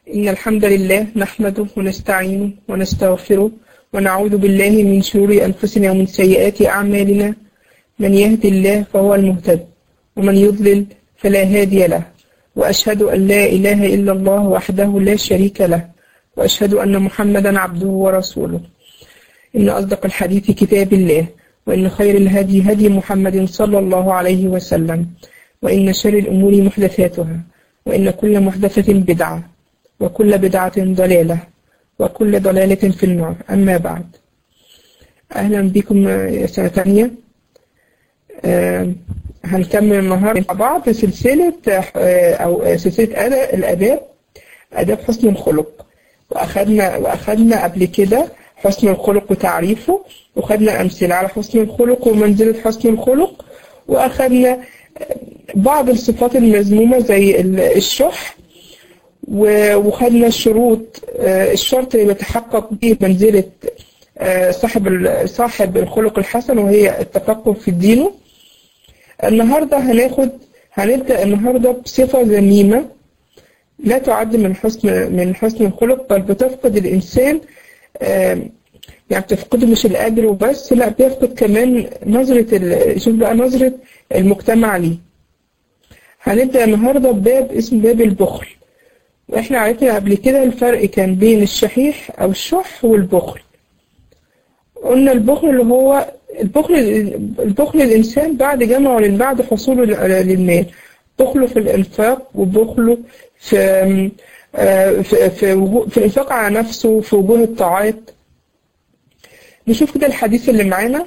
إن الحمد لله نحمده ونستعينه ونستغفره ونعوذ بالله من شرور أنفسنا ومن سيئات أعمالنا من يهد الله فهو المهتد ومن يضلل فلا هادي له وأشهد أن لا إله إلا الله وحده لا شريك له وأشهد أن محمدا عبده ورسوله إن أصدق الحديث كتاب الله وإن خير الهدي هدي محمد صلى الله عليه وسلم وإن شر الأمور محدثاتها وإن كل محدثة بدعة وكل بدعة ضلالة وكل ضلالة في النار أما بعد أهلا بكم يا سنة تانية آه هنكمل النهاردة مع بعض سلسلة آه أو سلسلة أداء الآداب آداب حسن الخلق وأخدنا وأخدنا قبل كده حسن الخلق وتعريفه وخدنا أمثلة على حسن الخلق ومنزلة حسن الخلق وأخدنا بعض الصفات المذمومة زي الشح وخدنا الشروط الشرط اللي بيتحقق به منزلة صاحب صاحب الخلق الحسن وهي التفقه في الدين النهاردة هناخد هنبدأ النهاردة بصفة ذميمة لا تعد من حسن من حسن الخلق بل بتفقد الإنسان يعني بتفقده مش الأجر وبس لا بيفقد كمان نظرة شوف بقى نظرة المجتمع ليه هنبدأ النهاردة بباب اسمه باب البخل واحنا عرفنا قبل كده الفرق كان بين الشحيح او الشح والبخل قلنا البخل اللي هو البخل البخل الانسان بعد جمعه من بعد حصوله للمال بخله في الانفاق وبخله في في في, في الانفاق على نفسه في وجوه الطاعات نشوف كده الحديث اللي معانا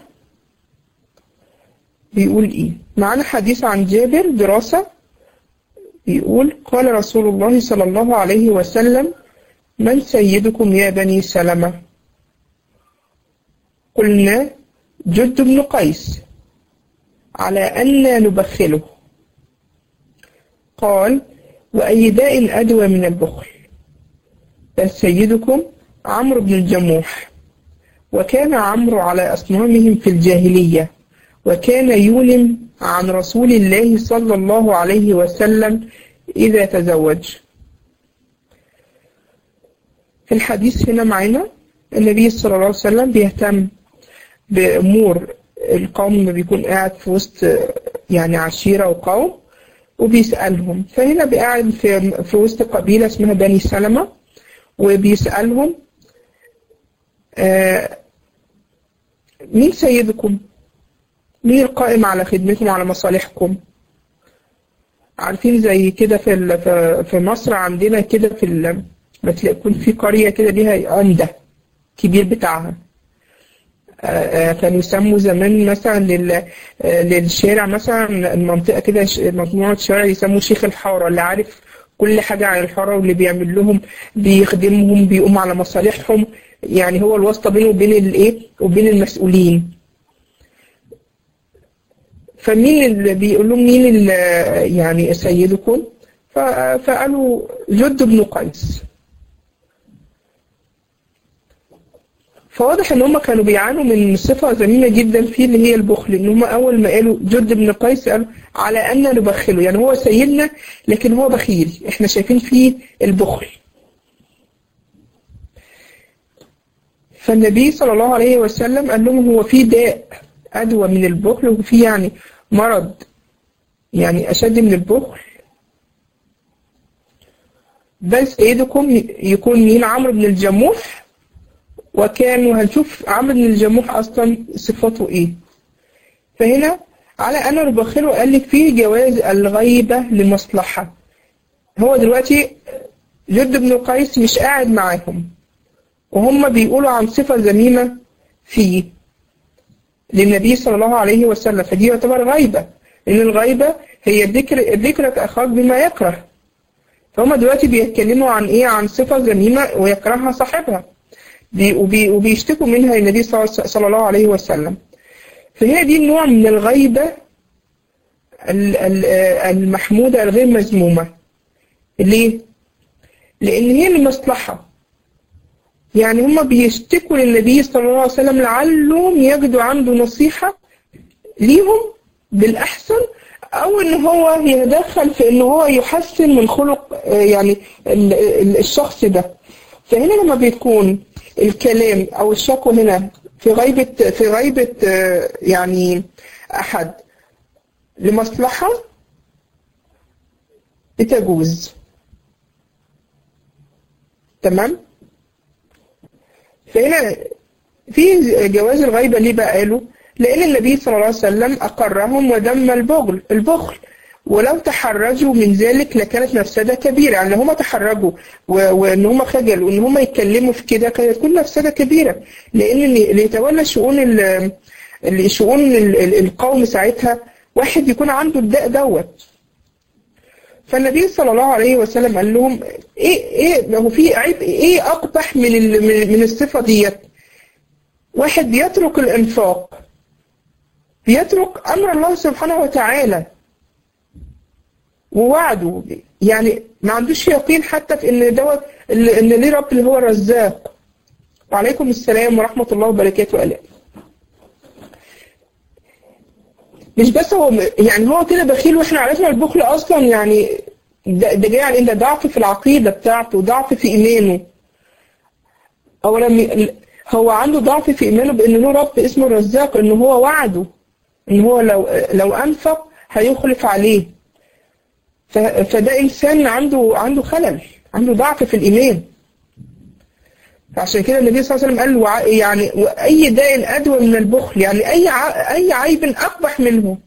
بيقول ايه معانا حديث عن جابر دراسة بيقول قال رسول الله صلى الله عليه وسلم من سيدكم يا بني سلمة قلنا جد بن قيس على أن نبخله قال وأي داء أدوى من البخل بل سيدكم عمرو بن الجموح وكان عمرو على أصنامهم في الجاهلية وكان يولم عن رسول الله صلى الله عليه وسلم إذا تزوج في الحديث هنا معنا النبي صلى الله عليه وسلم بيهتم بأمور القوم لما بيكون قاعد في وسط يعني عشيرة وقوم وبيسألهم فهنا بيقعد في, في وسط قبيلة اسمها بني سلمة وبيسألهم آه مين سيدكم مين القائم على خدمتكم وعلى مصالحكم عارفين زي كده في في مصر عندنا كده في لما يكون في قرية كده ليها عمدة كبير بتاعها كانوا يسموا زمان مثلا للشارع مثلا المنطقة كده مجموعة شارع يسموه شيخ الحارة اللي عارف كل حاجة عن الحارة واللي بيعمل لهم بيخدمهم بيقوم على مصالحهم يعني هو الواسطة بينه وبين الايه وبين المسؤولين فمين اللي بيقول لهم مين اللي يعني سيدكم فقالوا جد بن قيس فواضح ان هم كانوا بيعانوا من صفة ذميمة جدا فيه اللي هي البخل ان هم اول ما قالوا جد بن قيس قالوا على ان نبخله يعني هو سيدنا لكن هو بخيل احنا شايفين فيه البخل فالنبي صلى الله عليه وسلم قال لهم هو في داء أدوى من البخل وفي يعني مرض يعني أشد من البخل بل سيدكم يكون مين عمرو بن الجموح وكان وهنشوف عمرو بن الجموح أصلا صفاته إيه فهنا على أنا ربخله قال لك فيه جواز الغيبة لمصلحة هو دلوقتي جد بن قيس مش قاعد معاهم وهم بيقولوا عن صفة ذميمة فيه للنبي صلى الله عليه وسلم فدي يعتبر غيبة لأن الغيبة هي ذكر ذكرك أخاك بما يكره فهم دلوقتي بيتكلموا عن إيه عن صفة ذميمة ويكرهها صاحبها وبي وبيشتكوا منها للنبي صلى الله عليه وسلم فهي دي النوع من الغيبة المحمودة الغير مذمومة ليه؟ لأن هي المصلحة يعني هم بيشتكوا للنبي صلى الله عليه وسلم لعلهم يجدوا عنده نصيحة ليهم بالأحسن او ان هو يتدخل في ان هو يحسن من خلق آه، يعني ال- ال- الشخص ده فهنا لما بيكون الكلام او الشكوى هنا في غيبة في غيبة آه، يعني احد لمصلحة بتجوز تمام فهنا في جواز الغيبة ليه بقى قالوا لأن النبي صلى الله عليه وسلم أقرهم وذم البغل البخل ولو تحرجوا من ذلك لكانت مفسدة كبيرة يعني لو هم تحرجوا و- وإن هم خجلوا وإن هم يتكلموا في كده كانت تكون مفسدة كبيرة لأن اللي اللي يتولى شؤون ال- اللي شؤون ال- ال- القوم ساعتها واحد يكون عنده الداء دوت فالنبي صلى الله عليه وسلم قال لهم ايه ايه لو في عيب ايه اقبح من ال- من من الصفه ديت واحد بيترك الانفاق بيترك امر الله سبحانه وتعالى ووعده يعني ما عندوش يقين حتى في ان دوت ان ليه رب اللي هو الرزاق وعليكم السلام ورحمه الله وبركاته الاف مش بس هو يعني هو كده بخيل واحنا عرفنا البخل اصلا يعني ده, ده جاي على ان ده ضعف في العقيده بتاعته ضعف في ايمانه اولا م- هو عنده ضعف في ايمانه بان له رب اسمه الرزاق ان هو وعده ان هو لو لو انفق هيخلف عليه ف- فده انسان عنده عنده خلل عنده ضعف في الايمان فعشان كده النبي صلى الله عليه وسلم قال وع- يعني واي داء ادوى من البخل يعني اي ع- اي عيب اقبح منه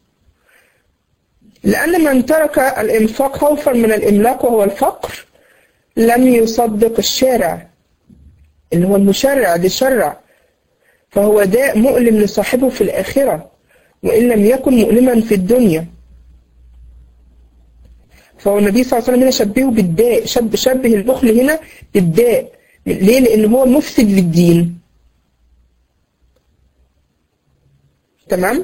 لان من ترك الانفاق خوفا من الاملاك وهو الفقر لم يصدق الشارع اللي هو المشرع اللي شرع فهو داء مؤلم لصاحبه في الآخرة وإن لم يكن مؤلما في الدنيا فهو النبي صلى الله عليه وسلم هنا شبهه بالداء شب شبه البخل هنا بالداء ليه؟ لأن هو مفسد للدين تمام؟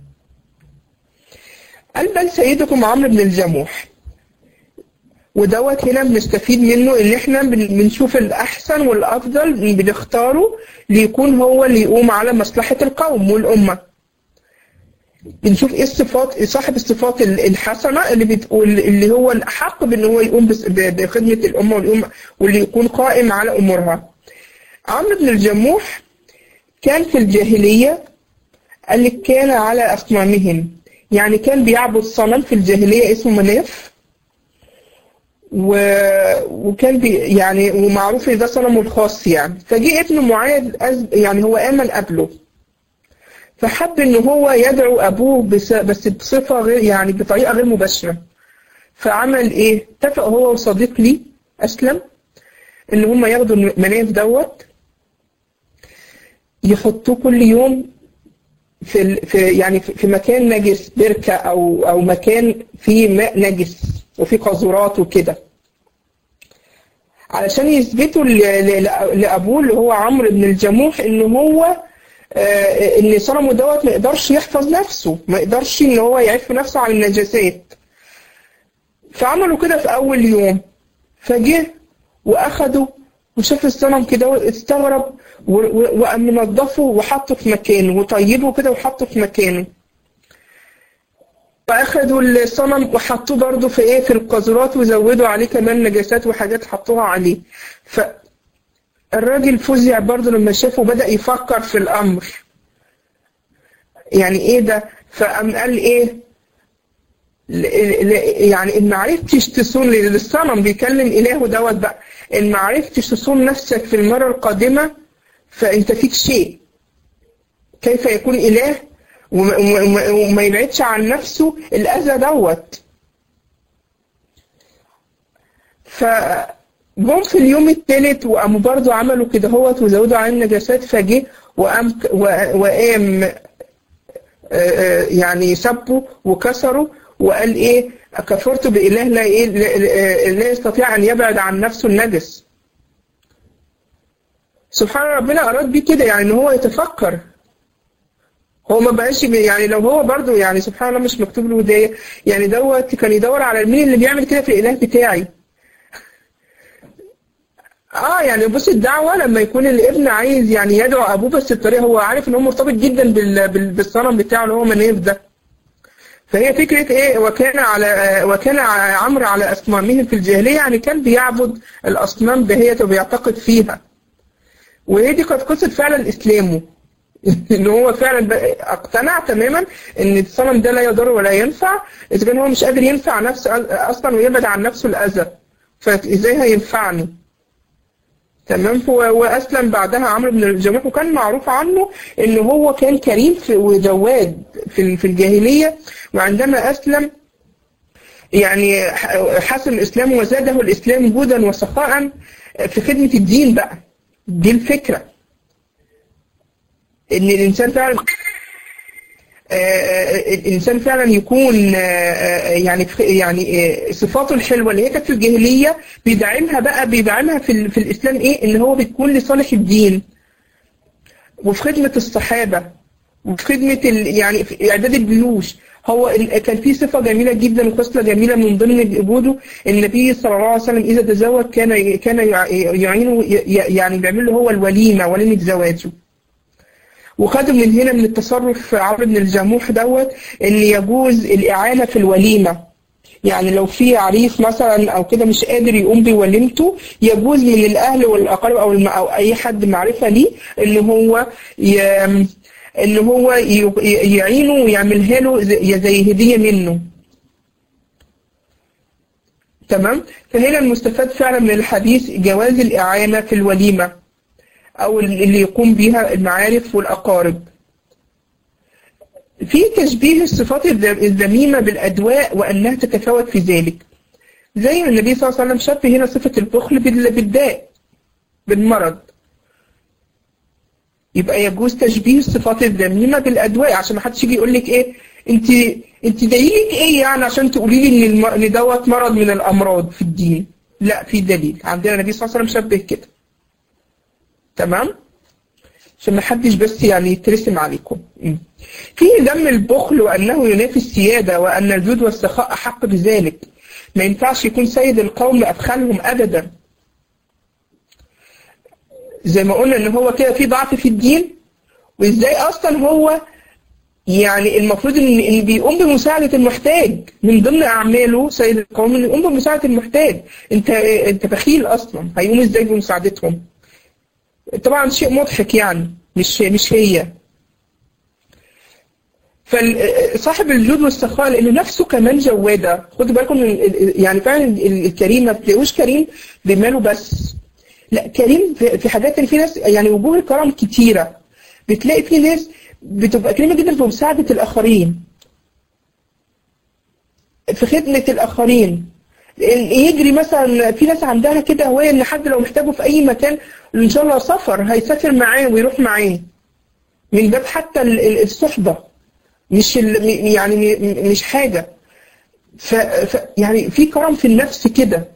قال بل سيدكم عمرو بن الجموح ودوت هنا بنستفيد منه ان احنا بن- بنشوف الاحسن والافضل بنختاره ليكون هو اللي يقوم على مصلحة القوم والامة بنشوف ايه الصفات صاحب الصفات ال- الحسنة اللي بتقول اللي هو الاحق بان هو يقوم بس- ب- بخدمة الامة والامة واللي يكون قائم على امورها عمرو بن الجموح كان في الجاهلية قال لك كان على اصنامهم يعني كان بيعبد صنم في الجاهلية اسمه مناف و... وكان بي يعني ومعروف ان ده صنمه الخاص يعني فجه ابنه معاذ أز... يعني هو امن قبله فحب ان هو يدعو ابوه بس, بس بصفه غير يعني بطريقه غير مباشره فعمل ايه؟ اتفق هو وصديق لي اسلم ان هم ياخدوا المناف دوت يحطوه كل يوم في ال... في يعني في في مكان نجس بركه او او مكان فيه ماء نجس وفيه قاذورات وكده علشان يثبتوا ل- ل- لابوه اللي هو عمرو بن الجموح ان هو آه، ان صنمه دوت ما يقدرش يحفظ نفسه ما يقدرش ان هو يعف نفسه عن النجاسات فعملوا كده في اول يوم فجه واخدوا وشاف الصنم كده استغرب و- و- وقام منضفه وحطه في مكانه وطيبه كده وحطه في مكانه فاخدوا الصنم وحطوه برضه في ايه في القاذورات وزودوا عليه كمان نجاسات وحاجات حطوها عليه فالراجل فزع برضه لما شافه بدأ يفكر في الامر يعني ايه ده فقام قال ايه ل- ل- يعني ان ما عرفتش تصون للصنم بيكلم الهه دوت بقى ان ما عرفتش تصون نفسك في المره القادمه فانت فيك شيء كيف يكون اله وما, وما, وما يبعدش عن نفسه الاذى دوت فجم في اليوم الثالث وقاموا برضو عملوا كده هوت وزودوا عليه النجاسات فجه وقام وقام آه، آه، يعني سبوا وكسروا وقال ايه كفرت بإله لا ايه لا- لا لا يستطيع ان يبعد عن نفسه النجس سبحان ربنا اراد بيه كده يعني ان هو يتفكر هو ما بقاش بي- يعني لو هو برضو يعني سبحان الله مش مكتوب له هدايه يعني دوت كان يدور على مين اللي بيعمل كده في الاله بتاعي اه يعني بص الدعوه لما يكون الابن عايز يعني يدعو ابوه بس بطريقه هو عارف ان هو مرتبط جدا بال... بال... بالصنم بتاعه اللي هو مناف ده فهي فكرة ايه وكان على وكان عمرو على اصنامهم في الجاهلية يعني كان بيعبد الاصنام دهيت وبيعتقد فيها وهي دي كانت قصة فعلا اسلامه ان هو فعلا اقتنع تماما ان الصنم ده لا يضر ولا ينفع اذا كان هو مش قادر ينفع نفسه اصلا ويبعد عن نفسه الاذى فازاي هينفعني تمام واسلم بعدها عمرو بن الجموح وكان معروف عنه ان هو كان كريم وجواد في في الجاهليه وعندما اسلم يعني حسن اسلامه وزاده الاسلام جودا وسخاء في خدمه الدين بقى دي الفكره ان الانسان فعلا الانسان فعلا يكون يعني يعني صفاته الحلوه اللي هي كانت في الجاهليه بيدعمها بقى بيدعمها في, في الاسلام ايه ان هو بتكون لصالح الدين وفي خدمه الصحابه وفي خدمه يعني في اعداد الجيوش هو كان في صفه جميله جدا وخصله جميله من ضمن وجوده النبي صلى الله عليه وسلم اذا تزوج كان كان يعينه يعني بيعمل له هو الوليمه وليمه زواجه وخدوا من هنا من التصرف عمرو بن الجموح دوت ان يجوز الاعانه في الوليمه يعني لو في عريس مثلا او كده مش قادر يقوم بوليمته يجوز من الاهل والاقارب او الم... او اي حد معرفه ليه ان هو ي... ان هو ي... يعينه ويعملها له زي هديه منه تمام فهنا المستفاد فعلا من الحديث جواز الاعانه في الوليمه أو اللي يقوم بها المعارف والأقارب في تشبيه الصفات الذميمة بالأدواء وأنها تتفاوت في ذلك زي ما النبي صلى الله عليه وسلم شبه هنا صفة البخل بالداء بالمرض يبقى يجوز تشبيه الصفات الذميمة بالأدواء عشان ما حدش يجي يقول لك إيه أنت أنت دليلك إيه يعني عشان تقولي لي إن إن دوت مرض من الأمراض في الدين لا في دليل عندنا النبي صلى الله عليه وسلم شبه كده تمام عشان ما حدش بس يعني يترسم عليكم في ذم البخل وأنه ينافي السيادة وأن الجود والسخاء أحق بذلك ما ينفعش يكون سيد القوم أبخلهم أبدا زي ما قلنا ان هو كده في ضعف في الدين وازاي اصلا هو يعني المفروض ان ان بيقوم بمساعده المحتاج من ضمن اعماله سيد القوم انه يقوم بمساعده المحتاج انت انت بخيل اصلا هيقوم ازاي بمساعدتهم طبعا شيء مضحك يعني مش مش هي فصاحب الجود والسخاء لانه نفسه كمان جواده خدوا بالكم يعني فعلا الكريم ما بتلاقوش كريم بماله بس لا كريم في حاجات اللي في ناس يعني وجوه الكرم كتيره بتلاقي في ناس بتبقى كريمه جدا في مساعده الاخرين في خدمه الاخرين يجري مثلا في ناس عندها كده هوايه ان حد لو محتاجه في اي مكان ان شاء الله سفر هيسافر معاه ويروح معاه من باب حتى الصحبه مش يعني مش حاجه ف يعني في كرم في النفس كده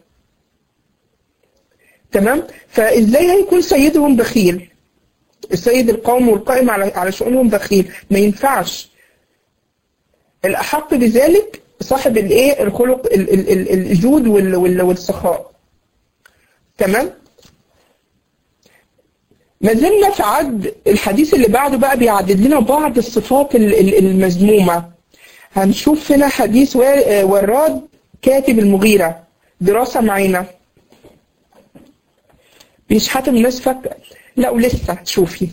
تمام فازاي هيكون سيدهم بخيل السيد القوم والقائم على على شؤونهم بخيل ما ينفعش الاحق بذلك صاحب الايه الخلق الجود والسخاء تمام ما زلنا في عد الحديث اللي بعده بقى بيعدد لنا بعض الصفات المذمومه هنشوف هنا حديث وراد كاتب المغيره دراسه معانا مش حاتم الناس فاكره لا ولسه تشوفي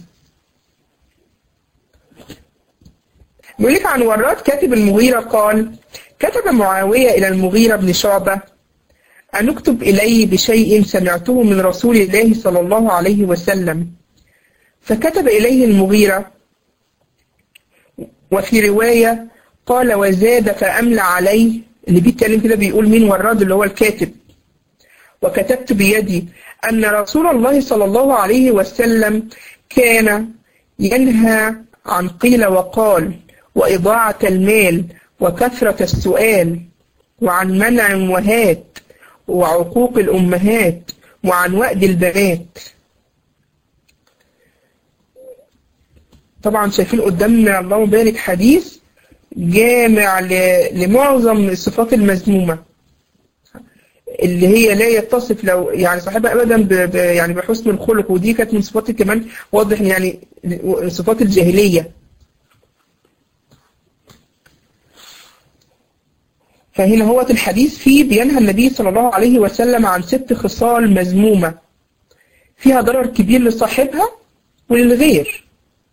بيقول لك عن وراد كاتب المغيرة قال كتب معاوية إلى المغيرة بن شعبة أن اكتب إلي بشيء سمعته من رسول الله صلى الله عليه وسلم فكتب إليه المغيرة وفي رواية قال وزاد فأملى عليه اللي بيتكلم كده بيقول مين وراد اللي هو الكاتب وكتبت بيدي أن رسول الله صلى الله عليه وسلم كان ينهى عن قيل وقال وإضاعة المال وكثرة السؤال وعن منع وهات وعقوق الأمهات وعن وأد البنات طبعا شايفين قدامنا اللهم بارك حديث جامع لمعظم الصفات المذمومه اللي هي لا يتصف لو يعني صاحبها ابدا ب ب يعني بحسن الخلق ودي كانت من صفات كمان واضح يعني صفات الجاهليه فهنا هو الحديث فيه بينهى النبي صلى الله عليه وسلم عن ست خصال مذمومة فيها ضرر كبير لصاحبها وللغير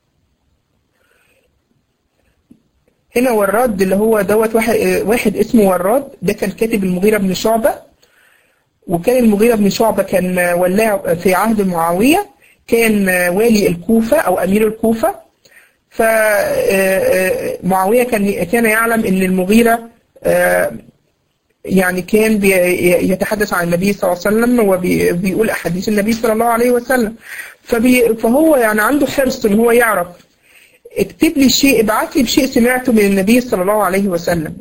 هنا وراد اللي هو دوت واحد, واحد اسمه وراد ده كان كاتب المغيرة بن شعبة وكان المغيرة بن شعبة كان ولاع في عهد معاوية كان والي الكوفة أو أمير الكوفة فمعاوية كان كان يعلم أن المغيرة يعني كان يتحدث عن النبي صلى الله عليه وسلم وبيقول أحاديث النبي صلى الله عليه وسلم فهو يعني عنده حرص أن هو يعرف اكتب لي شيء ابعت لي بشيء سمعته من النبي صلى الله عليه وسلم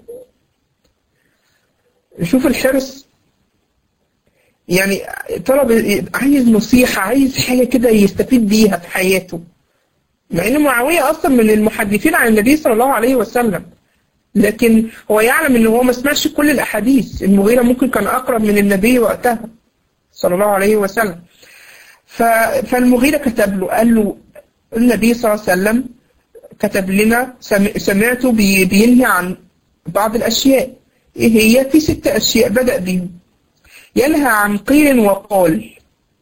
شوف الحرص يعني طلب عايز نصيحة عايز حاجة كده يستفيد بيها في حياته مع ان معاوية اصلا من المحدثين عن النبي صلى الله عليه وسلم لكن هو يعلم ان هو ما سمعش كل الاحاديث المغيرة ممكن كان اقرب من النبي وقتها صلى الله عليه وسلم فالمغيرة كتب له قال له النبي صلى الله عليه وسلم كتب لنا سمعته بينهي عن بعض الاشياء ايه هي في ست اشياء بدأ بيهم ينهى عن قيل وقال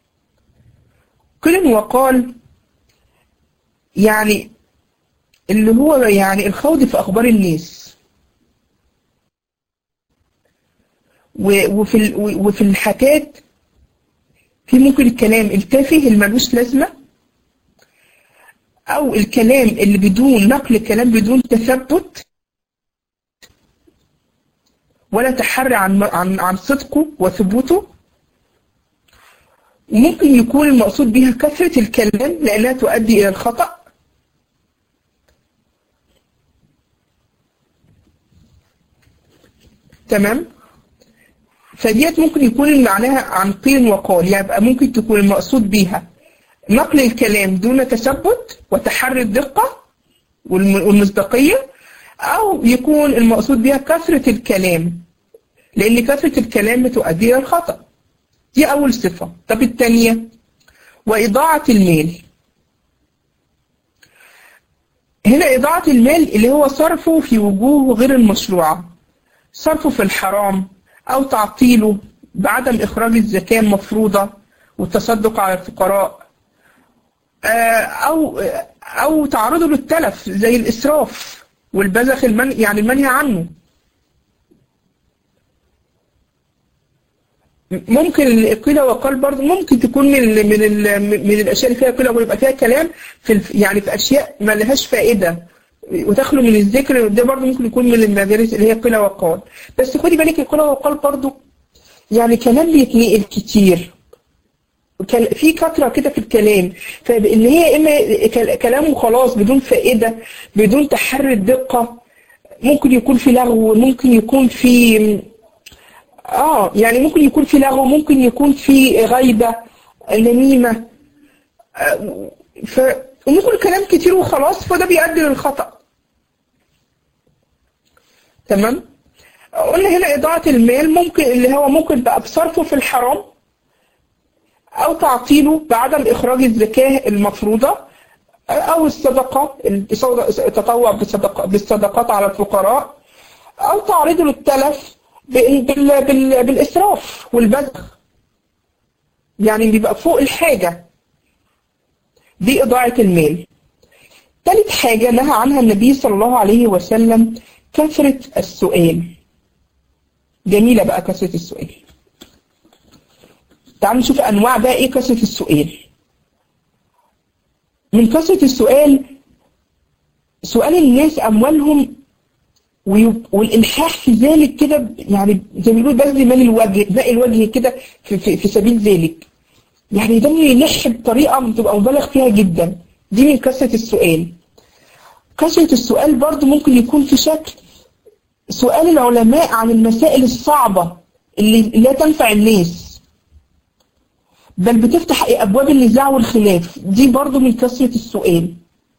قيل وقال يعني اللي هو يعني الخوض في أخبار الناس وفي وفي الحكايات في ممكن الكلام التافه اللي ملوش لازمة أو الكلام اللي بدون نقل الكلام بدون تثبت ولا تحري عن عن عن صدقه وثبوته وممكن يكون المقصود بها كثرة الكلام لأنها تؤدي إلى الخطأ تمام فديت ممكن يكون معناها عن قيل وقال يبقى ممكن تكون المقصود بها نقل الكلام دون تثبت وتحري الدقة والمصداقية أو يكون المقصود بها كثرة الكلام لأن كثرة الكلام بتؤدي إلى الخطأ دي أول صفة طب الثانية وإضاعة المال هنا إضاعة المال اللي هو صرفه في وجوه غير المشروعة صرفه في الحرام أو تعطيله بعدم إخراج الزكاة المفروضة والتصدق على الفقراء أو أو تعرضه للتلف زي الإسراف والبذخ المن يعني المنهي عنه ممكن قيل وقال برضه ممكن تكون من ال من ال من الاشياء اللي فيها قيل ويبقى فيها كلام في يعني في اشياء ما لهاش فائده وتخلو من الذكر ده برضه ممكن يكون من المدارس اللي هي قيل وقال بس خدي بالك القيل وقال برضه يعني كلام بيتنقل كتير في كثره كده في الكلام فان هي اما كلام وخلاص بدون فائده بدون تحري الدقه ممكن يكون في لغو ممكن يكون في اه يعني ممكن يكون في لغو ممكن يكون في غيبه نميمه آه ف وممكن كلام كتير وخلاص فده بيؤدي للخطأ تمام قلنا هنا إضاعة المال ممكن اللي هو ممكن بقى بصرفه في الحرام أو تعطيله بعدم إخراج الزكاة المفروضة أو الصدقة التطوع بالصدقات على الفقراء أو تعريضه للتلف بالإسراف والبذخ يعني بيبقى فوق الحاجة دي إضاعة المال ثالث حاجة نهى عنها النبي صلى الله عليه وسلم كثرة السؤال جميلة بقى كثرة السؤال تعالوا نشوف أنواع بقى إيه كثرة السؤال من كثرة السؤال سؤال الناس أموالهم والإلحاح في ذلك كده يعني زي ما بيقولوا بذل مال الوجه باقي الوجه كده في, في, في سبيل ذلك يعني ده يلح بطريقة بتبقى مبالغ فيها جدا دي من كثرة السؤال كثرة السؤال برضو ممكن يكون في شكل سؤال العلماء عن المسائل الصعبة اللي لا تنفع الناس بل بتفتح أبواب النزاع والخلاف دي برضو من كثرة السؤال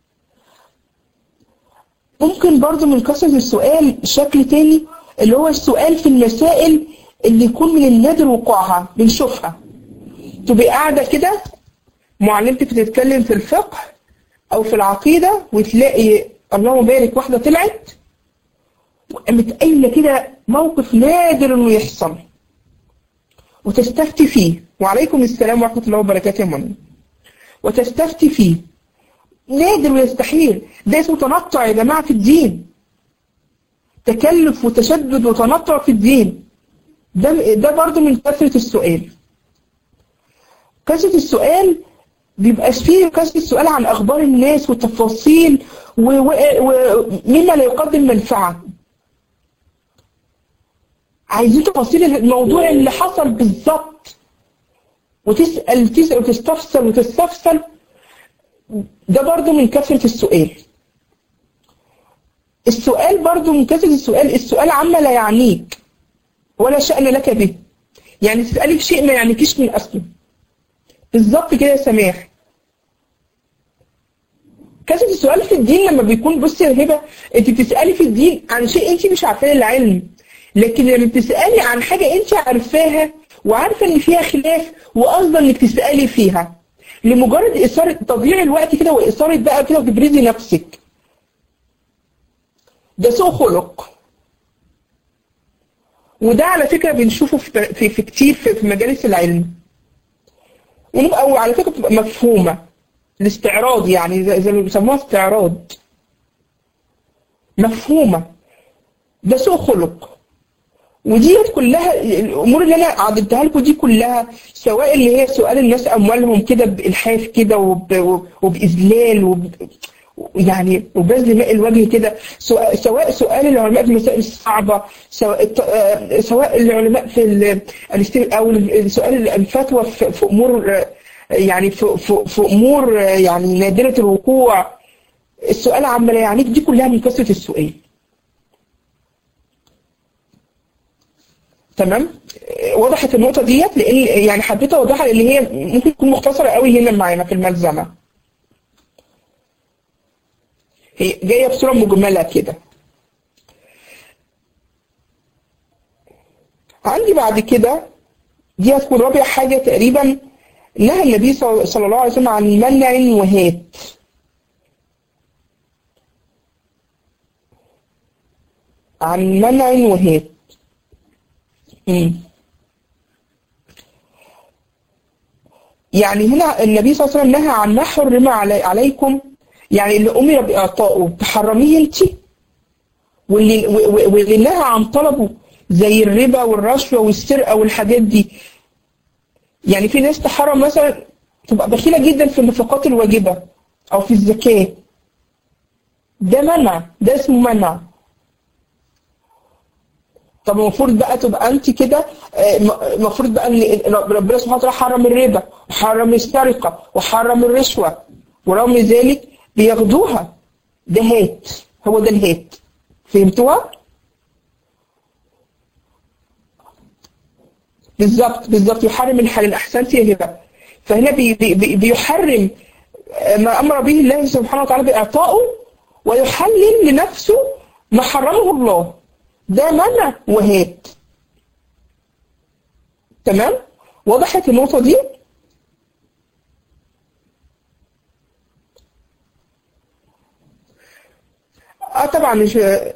ممكن برضو من كثرة السؤال شكل تاني اللي هو السؤال في المسائل اللي يكون من النادر وقوعها بنشوفها تبقى قاعدة كده معلمتك بتتكلم في الفقه أو في العقيدة وتلاقي اللهم بارك واحدة طلعت وقامت قايلة كده موقف نادر انه يحصل وتستفتي فيه وعليكم السلام ورحمة الله وبركاته يا منى وتستفتي فيه نادر ويستحيل ده اسمه تنطع يا جماعة في الدين تكلف وتشدد وتنطع في الدين ده ده برضه من كثرة السؤال كثرة السؤال بيبقاش فيه كثرة السؤال عن أخبار الناس وتفاصيل ومما لا يقدم منفعة عايزين تفاصيل الموضوع اللي حصل بالظبط وتسأل تسأل وتستفسر وتستفسر ده برضه من كثرة السؤال السؤال برضه من كثرة السؤال السؤال عما لا يعنيك ولا شأن لك به يعني تسألي في شيء ما يعنيكيش من أصله بالظبط كده يا سماح كثرة السؤال في الدين لما بيكون بصي يا هبة انت بتسألي في الدين عن شيء انت مش عارفاه العلم لكن لما بتسألي عن حاجة انت عارفاها وعارفة ان فيها خلاف وقصدا انك تسألي فيها لمجرد إثارة تضييع الوقت كده وإثارة بقى كده وتبرزي نفسك ده سوء خلق وده على فكرة بنشوفه في, في, في كتير في, في مجالس العلم أو على فكرة بتبقى مفهومة الاستعراض يعني زي ما بيسموها استعراض مفهومة ده سوء خلق وديت كلها الامور اللي انا عددتها لكم دي كلها سواء اللي هي سؤال الناس اموالهم كده بالحاف كده وب... وباذلال وب... يعني وبذل ماء الوجه كده سواء, سواء سؤال العلماء في المسائل الصعبه سواء سواء العلماء في ال... او سؤال الفتوى في, في امور يعني في, في, في امور يعني نادره الوقوع السؤال عما لا يعنيك دي كلها من كثره السؤال تمام وضحت النقطة ديت لأن يعني حبيت أوضحها لأن هي ممكن تكون مختصرة قوي هنا معانا في الملزمة هي جاية بصورة مجملة كده عندي بعد كده دي هتكون رابع حاجة تقريبا نهى النبي صلى الله عليه وسلم عن منع وهات عن منع وهات يعني هنا النبي صلى الله عليه وسلم نهى عن ما حرم علي عليكم يعني اللي أمر بإعطائه تحرميه أنت واللي, واللي نهى عن طلبه زي الربا والرشوة والسرقة والحاجات دي يعني في ناس تحرم مثلا تبقى بخيلة جدا في النفقات الواجبة أو في الزكاة ده منع ده اسمه منع طب المفروض بقى تبقى انت كده المفروض بقى ان ربنا سبحانه وتعالى حرم الربا وحرم السرقه وحرم الرشوه ورغم ذلك بياخدوها ده هات هو ده الهات فهمتوها؟ بالظبط بالظبط يحرم الحلال احسنت يا هبه فهنا بي بي بيحرم ما امر به الله سبحانه وتعالى باعطائه ويحلل لنفسه ما حرمه الله ده منع وهات تمام وضحت النقطة دي اه طبعا مش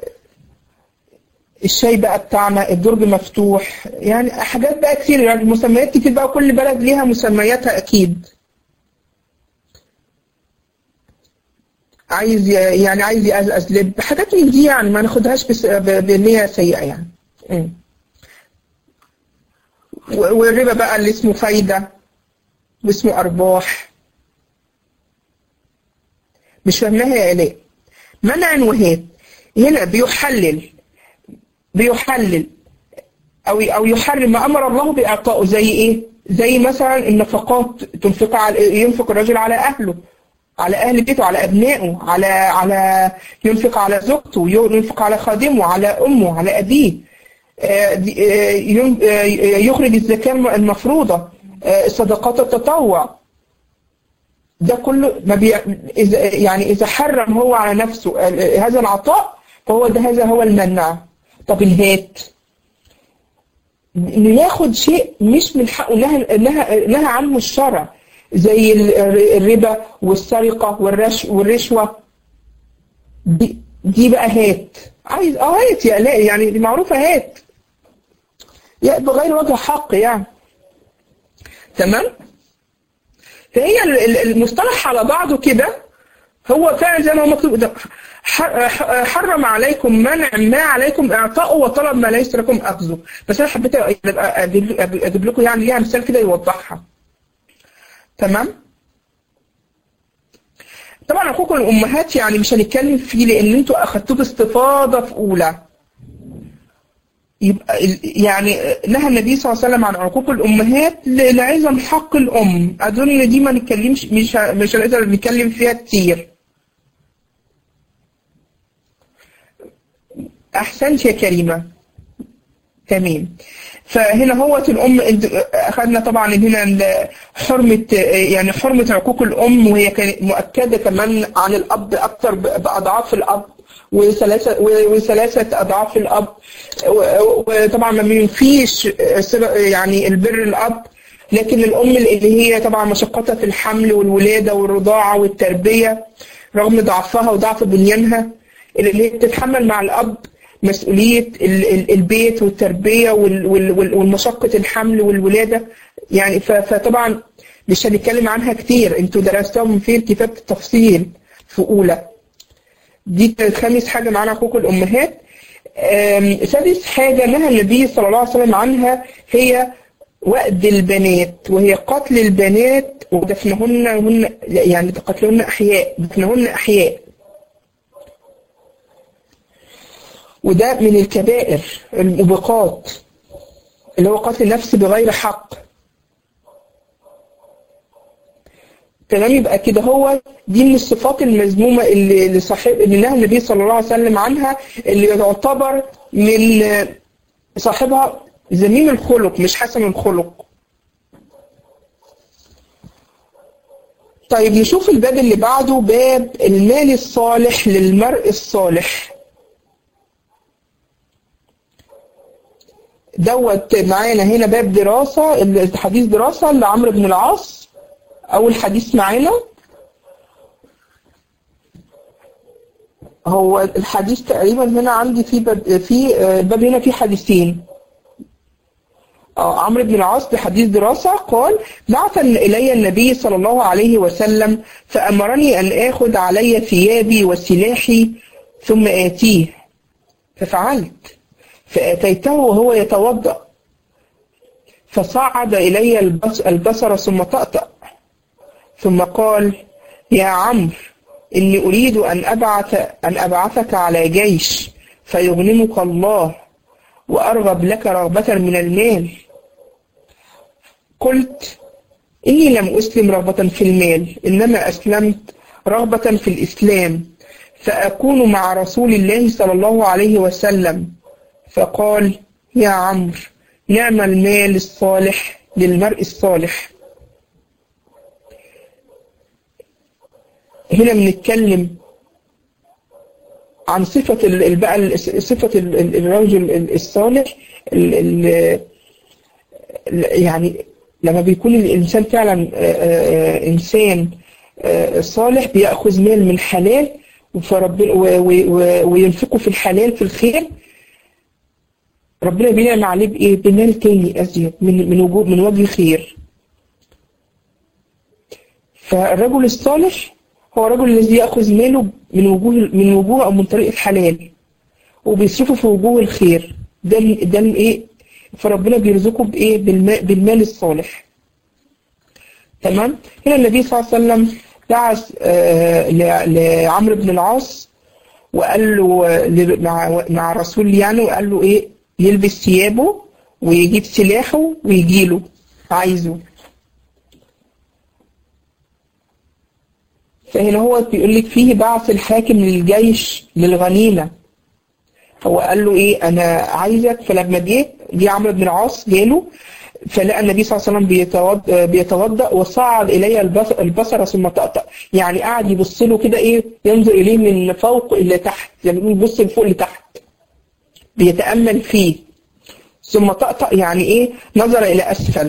الشاي بقى بتاعنا الدرج مفتوح يعني حاجات بقى كتير يعني مسميات كتير بقى كل بلد ليها مسمياتها اكيد عايز يعني عايز يقزقز لب حاجات من دي يعني ما ناخدهاش بس بنية سيئة يعني م. والربا بقى اللي اسمه فايدة واسمه أرباح مش فاهماها يا آلاء منع وهات هنا بيحلل بيحلل أو أو يحرم ما أمر الله بإعطائه زي إيه؟ زي مثلا النفقات تنفق على ينفق الرجل على أهله على أهل بيته على أبنائه على على ينفق على زوجته ينفق على خادمه على أمه على أبيه يخرج الزكاة المفروضة صدقات التطوع ده كله ما بي... إذا يعني إذا حرم هو على نفسه هذا العطاء فهو ده هذا هو المنع طب الهات إنه ياخد شيء مش من حقه نهى نهى نهى عنه الشرع زي الربا والسرقة والرش والرشوة دي, دي بقى هات عايز اه هات يا لا يعني دي معروفة هات يعني بغير وجه حق يعني تمام فهي ال- ال- المصطلح على بعضه كده هو فعلا زي ما هو مكتوب ده ح- ح- حرم عليكم منع ما عليكم اعطائه وطلب ما ليس لكم اخذه بس انا حبيت أبقى اجيب اجيب لكم يعني ليها مثال كده يوضحها تمام طبعا حقوق الامهات يعني مش هنتكلم فيه لان انتوا اخدتوه باستفاضه في اولى يبقى ال- يعني نهى النبي صلى الله عليه وسلم عن عقوق الامهات ل- لعظم حق الام اظن ان دي ما نتكلمش مش ه- مش هنقدر نتكلم فيها كتير احسنت يا كريمه تمام فهنا هو الام انت- اخذنا طبعا هنا ال- حرمه يعني حرمه عقوق الام وهي كانت مؤكده كمان عن الاب اكثر ب- باضعاف الاب وثلاثه وثلاثه اضعاف الاب و- وطبعا ما بينفيش صلة- يعني البر الاب لكن الام اللي هي طبعا مشقتها في الحمل والولاده والرضاعه والتربيه رغم ضعفها وضعف بنيانها اللي هي بتتحمل مع الاب مسؤولية ال- ال- البيت والتربية وال- وال- وال- والمشقة الحمل والولادة يعني ف- فطبعا مش هنتكلم عنها كتير انتوا درستوها من فين كتاب التفصيل في أولى دي كانت خامس حاجة معانا حقوق الأمهات آم، سادس حاجة نهى النبي صلى الله عليه وسلم عنها هي وأد البنات وهي قتل البنات ودفنهن هن يعني قتلهن أحياء دفنهن أحياء وده من الكبائر الموبقات اللي هو قتل النفس بغير حق تمام يبقى كده هو دي من الصفات المذمومه اللي اللي صاحب اللي نهى النبي صلى الله عليه وسلم عنها اللي يعتبر من صاحبها ذميم الخلق مش حسن الخلق طيب نشوف الباب اللي بعده باب المال الصالح للمرء الصالح دوت معانا هنا باب دراسة الحديث دراسة لعمرو بن العاص أول حديث معانا هو الحديث تقريبا هنا عندي في باب في آه، الباب هنا في حديثين اه عمرو بن العاص بحديث دراسة قال بعث إلي النبي صلى الله عليه وسلم فأمرني أن آخذ علي ثيابي وسلاحي ثم آتيه ففعلت فأتيته وهو يتوضأ فصعد إلي البص- البصر ثم طأطأ ثم قال يا عمرو إني أريد أن أبعث أن أبعثك على جيش فيغنمك الله وأرغب لك رغبة من المال قلت إني لم أسلم رغبة في المال إنما أسلمت رغبة في الإسلام فأكون مع رسول الله صلى الله عليه وسلم فقال يا عمرو نعم المال الصالح للمرء الصالح هنا بنتكلم عن صفة ال- ال- بقى ال- صفة ال- ال- الرجل ال- الصالح ال- ال- ال- يعني لما بيكون الإنسان فعلا آه، آه، إنسان آه، صالح بيأخذ مال من حلال فربنا و- و- و- وينفقه في الحلال في الخير ربنا بينعم عليه بإيه؟ بمال تاني أزيد من من وجود من وجه خير. فالرجل الصالح هو الرجل الذي يأخذ ماله من وجوه من وجوه أو من طريق الحلال وبيصرفه في وجوه الخير ده ال- ده الايه فربنا بيرزقه بايه بالماء بالمال الصالح تمام هنا النبي صلى الله عليه وسلم بعث آه، ل- لعمرو بن العاص وقال له آه، ل- مع مع الرسول يعني وقال له ايه يلبس ثيابه ويجيب سلاحه ويجي له عايزه فهنا هو بيقول لك فيه بعث الحاكم للجيش للغنيمة هو قال له ايه انا عايزك فلما جه جه عمرو بن العاص جاله فلقى النبي صلى الله عليه وسلم بيتوضا, بيتوضأ وصعد الي البصر, البصر ثم طأطأ يعني قعد يبص له كده ايه ينظر اليه من فوق الى تحت يعني بيقول بص من فوق لتحت بيتأمل فيه ثم طأطأ يعني ايه نظر الى اسفل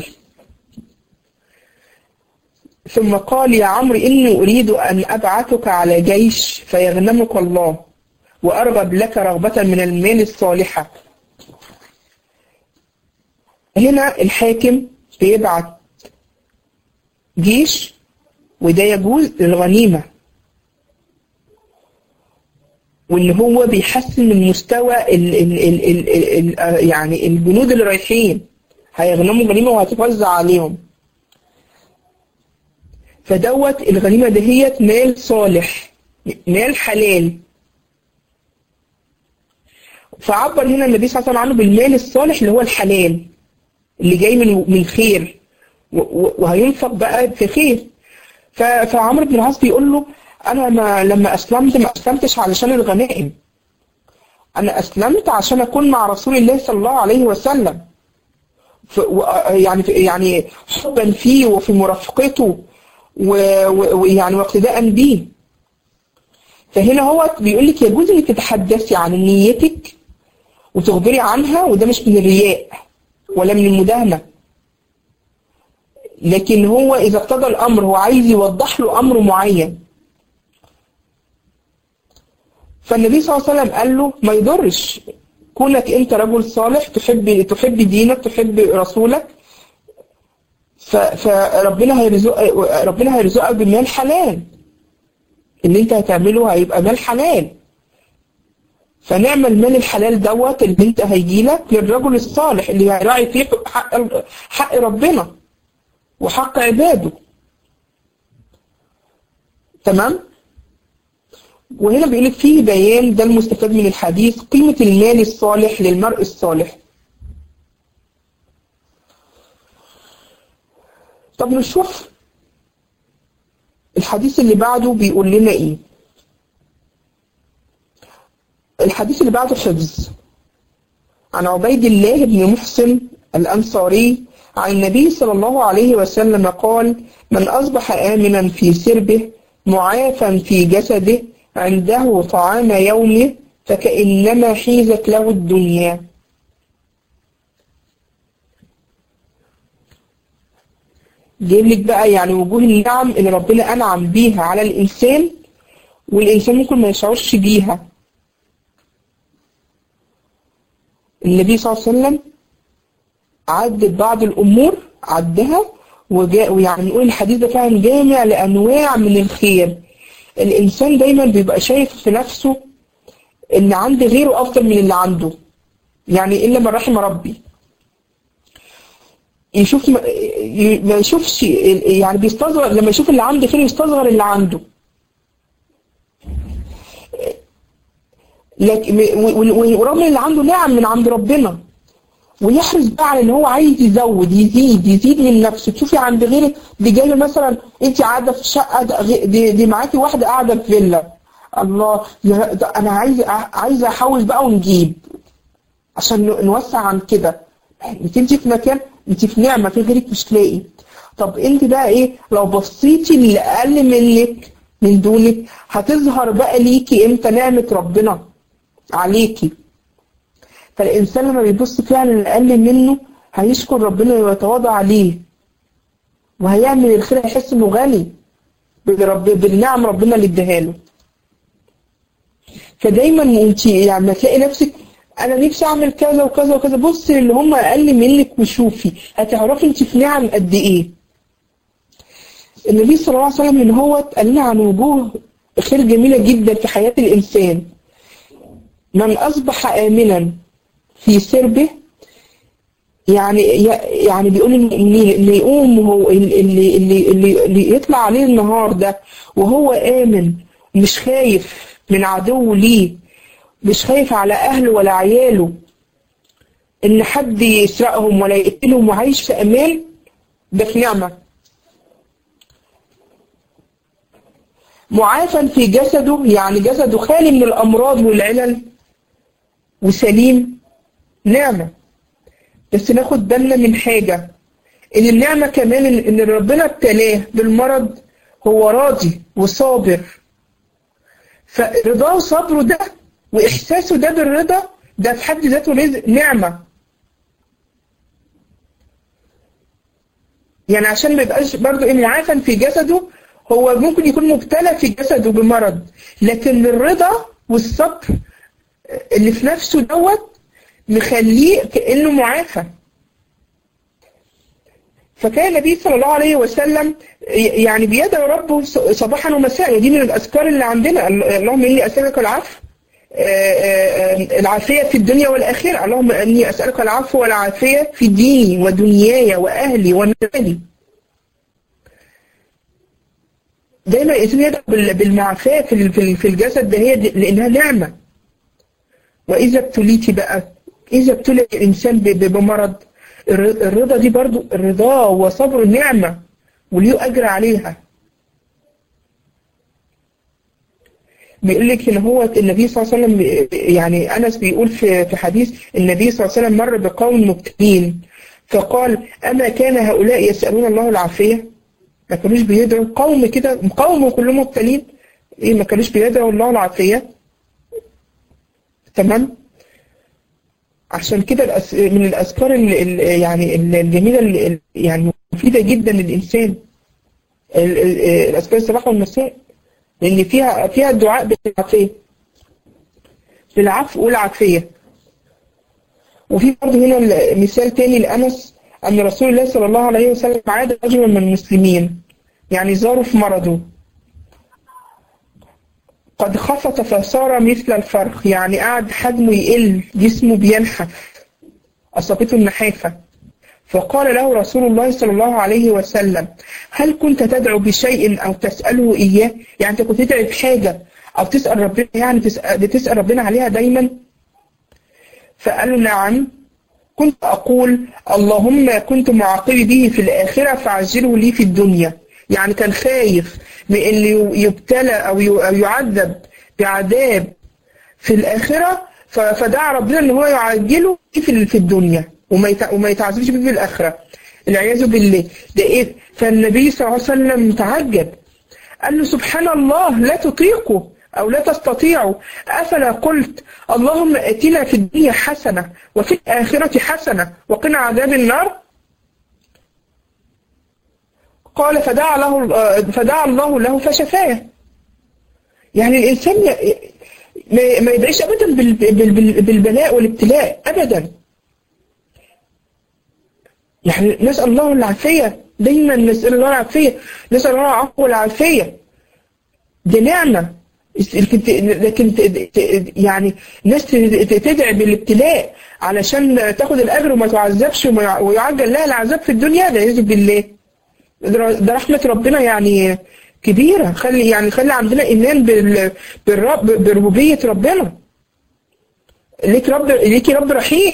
ثم قال يا عمرو إني أريد أن أبعثك على جيش فيغنمك الله وأرغب لك رغبة من المال الصالحة هنا الحاكم بيبعت جيش وده يجوز للغنيمة وان هو بيحسن من مستوى ال ال ال ال ال ال يعني الجنود اللي رايحين هيغنموا غنيمة وهتتوزع عليهم فدوت الغنيمة دهيت مال صالح مال حلال فعبر هنا النبي صلى الله عليه وسلم عنه بالمال الصالح اللي هو الحلال اللي جاي من من خير وهينفق بقى في خير فعمرو بن العاص بيقول له انا ما لما اسلمت ما اسلمتش علشان الغنائم انا اسلمت عشان اكون مع رسول الله صلى الله عليه وسلم يعني يعني حبا فيه وفي مرافقته ويعني واقتداء به فهنا هو بيقول لك يجوز انك تتحدثي عن نيتك وتخبري عنها وده مش من الرياء ولا من المداهنة لكن هو إذا اقتضى الأمر هو عايز يوضح له أمر معين فالنبي صلى الله عليه وسلم قال له ما يضرش كونك أنت رجل صالح تحب تحب دينك تحب رسولك فربنا هيرزق ربنا هيرزقك بمال حلال اللي انت هتعمله هيبقى مال حلال فنعم المال الحلال دوت اللي انت هيجيلك للرجل الصالح اللي هيراعي فيه حق حق ربنا وحق عباده تمام وهنا بيقول لك فيه بيان ده المستفاد من الحديث قيمة المال الصالح للمرء الصالح طب نشوف الحديث اللي بعده بيقول لنا ايه الحديث اللي بعده حفظ عن عبيد الله بن محسن الأنصاري عن النبي صلى الله عليه وسلم قال من أصبح آمنا في سربه معافا في جسده عنده طعام يومه فكأنما حيزت له الدنيا جايب لك بقى يعني وجوه النعم اللي ربنا أنعم بيها على الإنسان والإنسان ممكن ما يشعرش بيها النبي صلى الله عليه وسلم عد بعض الأمور عدها وجاء ويعني نقول الحديث ده فعلا جامع لأنواع من الخير الإنسان دايما بيبقى شايف في نفسه إن عند غيره أفضل من اللي عنده يعني إلا من رحم ربي يشوف ما يشوفش يعني بيستصغر لما يشوف اللي عنده خير يستصغر اللي عنده لكن ورغم اللي عنده نعم من عند ربنا ويحرص بقى على ان هو عايز يزود يزيد يزيد من نفسه تشوفي عند غيرك دي جايه مثلا انت قاعده في شقه دي, دي معاكي واحده قاعده في فيلا الله انا عايز عايزه احوش بقى ونجيب عشان نوسع عن كده انت انت في مكان انت في نعمه في غيرك مش لاقي طب انت بقى ايه لو بصيتي اللي اقل منك من دونك هتظهر بقى ليكي امتى نعمه ربنا عليكي فالإنسان لما بيبص فعلا الأقل منه هيشكر ربنا ويتواضع عليه وهيعمل الخير هيحس إنه غني برب بالنعم ربنا اللي اداها له فدايما انت يعني لما تلاقي نفسك انا نفسي اعمل كذا وكذا وكذا بصي اللي هم اقل منك وشوفي هتعرفي انت في نعم قد ايه النبي صلى الله عليه وسلم ان هو قال لنا عن وجوه خير جميله جدا في حياه الانسان من أصبح آمنا في سربه يعني يعني بيقول المؤمنين اللي يقوم هو اللي اللي اللي, اللي يطلع عليه النهار ده وهو آمن مش خايف من عدو ليه مش خايف على أهله ولا عياله إن حد يسرقهم ولا يقتلهم وعايش في أمان ده في نعمة معافى في جسده يعني جسده خالي من الأمراض والعلل وسليم نعمة بس ناخد بالنا من حاجة ان النعمة كمان ان ربنا ابتلاه بالمرض هو راضي وصابر فرضاه وصبره ده واحساسه ده بالرضا ده في حد ذاته نعمة يعني عشان ما يبقاش برضو ان عافا في جسده هو ممكن يكون مبتلى في جسده بمرض لكن الرضا والصبر اللي في نفسه دوت مخليه كأنه معافى فكان النبي صلى الله عليه وسلم يعني بيدعو ربه صباحا ومساء دي من الأذكار اللي عندنا اللهم إني أسألك العفو العافية في الدنيا والآخرة اللهم إني أسألك العفو والعافية في ديني ودنياي وأهلي ومالي دايما الإنسان يدعو بالمعافاة في الجسد ده هي لأنها نعمة وإذا ابتليتي بقى إذا ابتلي الإنسان بمرض الرضا دي برضو الرضا وصبر نعمة وليه أجر عليها بيقول لك ان هو النبي صلى الله عليه وسلم يعني انس بيقول في في حديث النبي صلى الله عليه وسلم مر بقوم مبتلين فقال اما كان هؤلاء يسالون الله العافيه ما كانوش بيدعوا قوم كده قوم كلهم مبتلين ايه ما كانوش بيدعوا الله العافيه تمام عشان كده من الاذكار يعني الجميله اللي يعني مفيده جدا للانسان الاذكار الصباح والمساء لان فيها فيها الدعاء بالعافيه بالعفو والعافيه وفي برضه هنا مثال تاني لانس ان رسول الله صلى الله عليه وسلم عاد رجلا من المسلمين يعني زاره في مرضه قد خفت فصار مثل الفرخ يعني قعد حجمه يقل جسمه بينحف أصابته النحافة فقال له رسول الله صلى الله عليه وسلم هل كنت تدعو بشيء أو تسأله إياه يعني أنت كنت تدعي بحاجة أو تسأل ربنا يعني تسأل, تسأل ربنا عليها دايما فقال له نعم كنت أقول اللهم كنت معاقبي به في الآخرة فعجله لي في الدنيا يعني كان خايف من اللي يبتلى أو يعذب بعذاب في الآخرة فدعا ربنا إن هو يعجله في الدنيا وما يتعذبش بيه في الآخرة العياذ بالله ده إيه فالنبي صلى الله عليه وسلم تعجب قال له سبحان الله لا تطيقه أو لا تستطيعه أفلا قلت اللهم اتنا في الدنيا حسنة وفي الآخرة حسنة وقنا عذاب النار قال فدعا له فدعا الله له فشفاه يعني الإنسان ما يدعيش أبدا بالبلاء والابتلاء أبدا يعني نسأل الله العافية دايما نسأل الله العافية نسأل الله العفو والعافية دي نعمة لكن يعني ناس تدعي بالابتلاء علشان تاخد الأجر وما تعذبش ويعجل لها العذاب في الدنيا ده يعوذ بالله ده رحمة ربنا يعني كبيرة خلي يعني خلي عندنا إيمان بالرب بربوبية ربنا ليك رب ليكي رب رحيم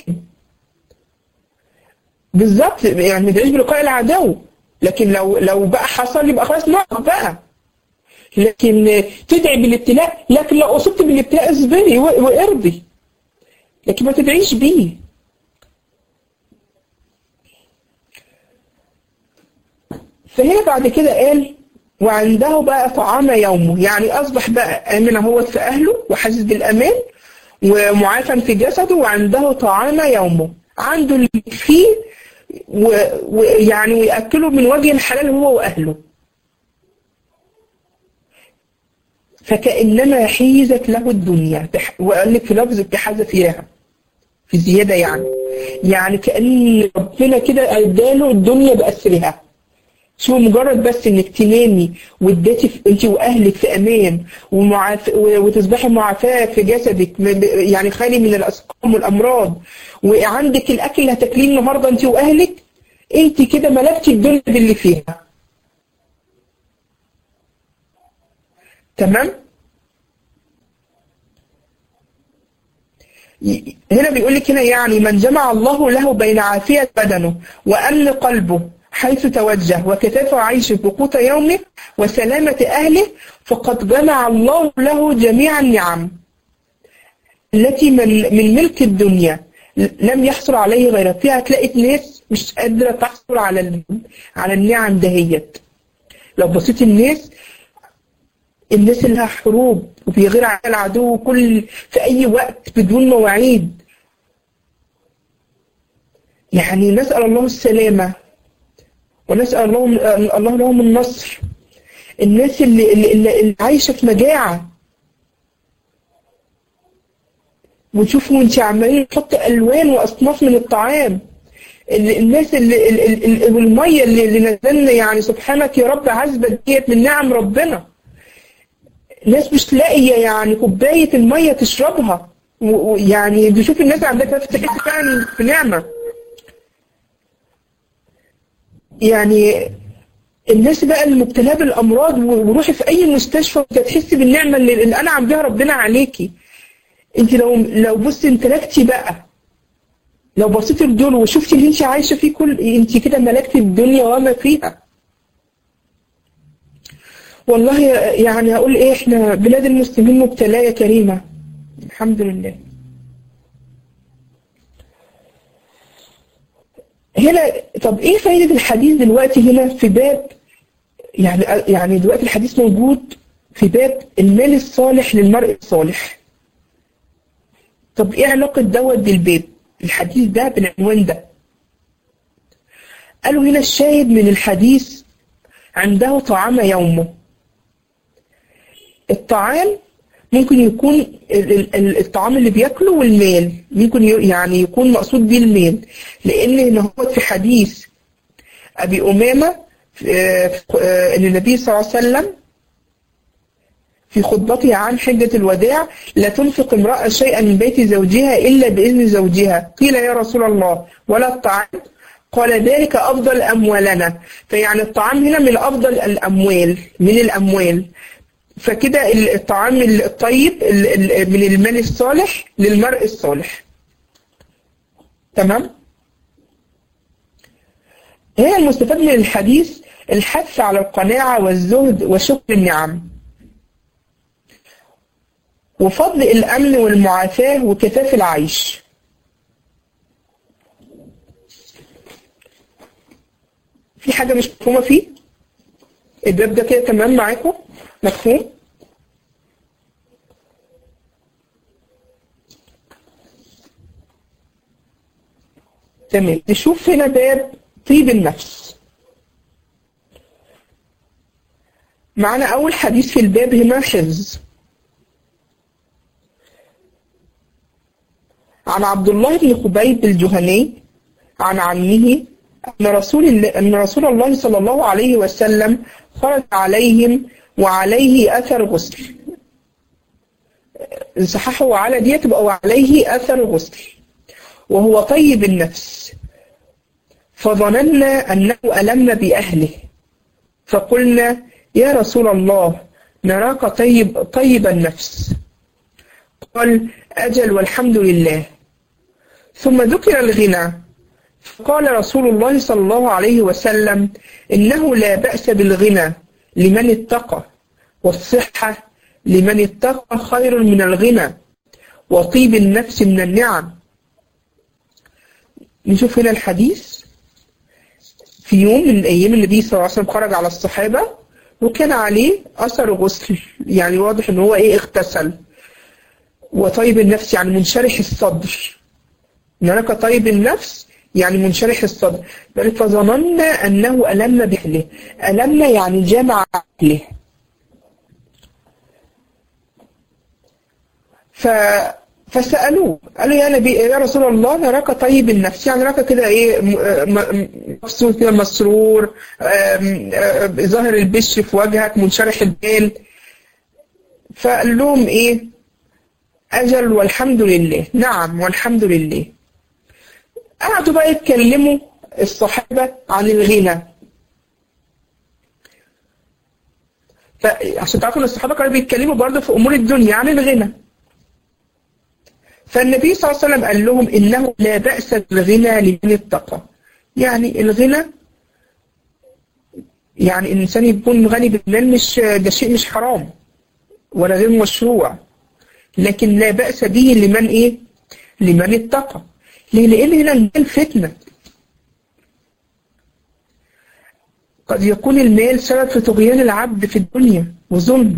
بالظبط يعني ما تدعيش بلقاء العدو لكن لو لو بقى حصل يبقى خلاص نقف بقى لكن تدعي بالابتلاء لكن لو أصبت بالابتلاء اصبري وارضي لكن ما تدعيش بيه فهنا بعد كده قال وعنده بقى طعام يومه يعني أصبح بقى آمن هو في أهله وحاسس بالأمان ومعافى في جسده وعنده طعام يومه عنده اللي فيه ويعني ويأكله من وجه الحلال هو وأهله فكأنما حيزت له الدنيا وقال لك في لفظ بحذفها في زيادة يعني يعني كأن ربنا كده اداله الدنيا بأسرها شو مجرد بس انك تنامي واديتي انت واهلك في امان ومعاف... وتصبحي معافاه في جسدك يعني خالي من الاسقام والامراض وعندك الاكل اللي هتاكليه النهارده انت واهلك انت كده ملكتي الدنيا باللي فيها تمام هنا بيقول لك هنا يعني من جمع الله له بين عافية بدنه وأمن قلبه حيث توجه وكفاف عيشه بقوت يومه وسلامة أهله فقد جمع الله له جميع النعم التي من, من ملك الدنيا لم يحصل عليه غيرها فيها تلاقي ناس مش قادرة تحصل على على النعم دهيت لو بصيت الناس الناس اللي لها حروب وبيغير على العدو كل في أي وقت بدون مواعيد يعني نسأل الله السلامة ونسأل الله الله لهم النصر الناس اللي, اللي, اللي عايشة في مجاعة وتشوفوا انت عمالين تحط ألوان وأصناف من الطعام ال- الناس اللي ال- ال- ال- والميه اللي اللي نزلنا يعني سبحانك يا رب عذبة ديت من نعم ربنا ناس مش لاقيه يعني كوبايه الميه تشربها و- ويعني بشوف الناس عندها كده تحس فعلا في نعمه يعني الناس بقى المبتلاه بالامراض و- وروحي في اي مستشفى وتحسي بالنعمه اللي, اللي انعم بها ربنا عليكي انت لو لو بصي امتلكتي بقى لو بصيتي لدول وشفتي اللي انت عايشه فيه كل انت كده ملكتي الدنيا وما فيها والله يعني هقول ايه احنا بلاد المسلمين مبتلاه يا كريمه الحمد لله هنا طب ايه فايده الحديث دلوقتي هنا في باب يعني يعني دلوقتي الحديث موجود في باب المال الصالح للمرء الصالح طب ايه علاقه دوت بالباب الحديث ده بالعنوان ده قالوا هنا الشاهد من الحديث عنده طعام يومه الطعام ممكن يكون ال- ال- ال- الطعام اللي بياكله والمال ممكن ي- يعني يكون مقصود بيه المال لان هنا هو في حديث ابي امامه آه، آه، ان النبي صلى الله عليه وسلم في خطبته عن حجة الوداع لا تنفق امرأة شيئا من بيت زوجها إلا بإذن زوجها قيل يا رسول الله ولا الطعام قال ذلك أفضل أموالنا فيعني الطعام هنا من أفضل الأموال من الأموال فكده الطعام الطيب ال- ال- من المال الصالح للمرء الصالح تمام هنا المستفاد من الحديث الحث على القناعة والزهد وشكر النعم وفضل الأمن والمعافاة وكفاف العيش في حاجة مش مفهومة فيه الباب ده كده تمام معاكم مفهوم تمام نشوف هنا باب طيب النفس معنا أول حديث في الباب هنا حفظ عن عبد الله بن خبيب الجهني عن عمه أن رسول الله أن رسول الله صلى الله عليه وسلم خرج عليهم وعليه أثر غسل صححه وعلى دي تبقى وعليه أثر غسل وهو طيب النفس فظننا أنه ألم بأهله فقلنا يا رسول الله نراك طيب طيب النفس قال أجل والحمد لله ثم ذكر الغنى فقال رسول الله صلى الله عليه وسلم إنه لا بأس بالغنى لمن اتقى والصحة لمن اتقى خير من الغنى وطيب النفس من النعم نشوف هنا الحديث في يوم من أيام النبي صلى الله عليه وسلم خرج على الصحابة وكان عليه أثر غسل يعني واضح إن هو إيه اغتسل وطيب النفس يعني منشرح الصدر إنك طيب النفس يعني منشرح الصدر بل فظننا أنه ألم بأهله ألم يعني جمع أهله ف فسألوه قالوا يا نبي يا رسول الله نراك طيب النفس يعني نراك كده ايه م- م- مبسوط كده مسرور آم، آم، ظاهر البش في وجهك منشرح البال فقال لهم ايه أجل والحمد لله نعم والحمد لله قعدوا بقى يتكلموا الصحابة عن الغنى فعشان تعرفوا ان الصحابة كانوا بيتكلموا برضه في أمور الدنيا عن الغنى فالنبي صلى الله عليه وسلم قال لهم إنه لا بأس بالغنى لمن اتقى يعني الغنى يعني الإنسان يكون غني بالمال مش ده شيء مش حرام ولا غير مشروع لكن لا بأس به لمن إيه لمن اتقى ليه لأن هنا المال فتنة قد يكون المال سبب في طغيان العبد في الدنيا وظلمه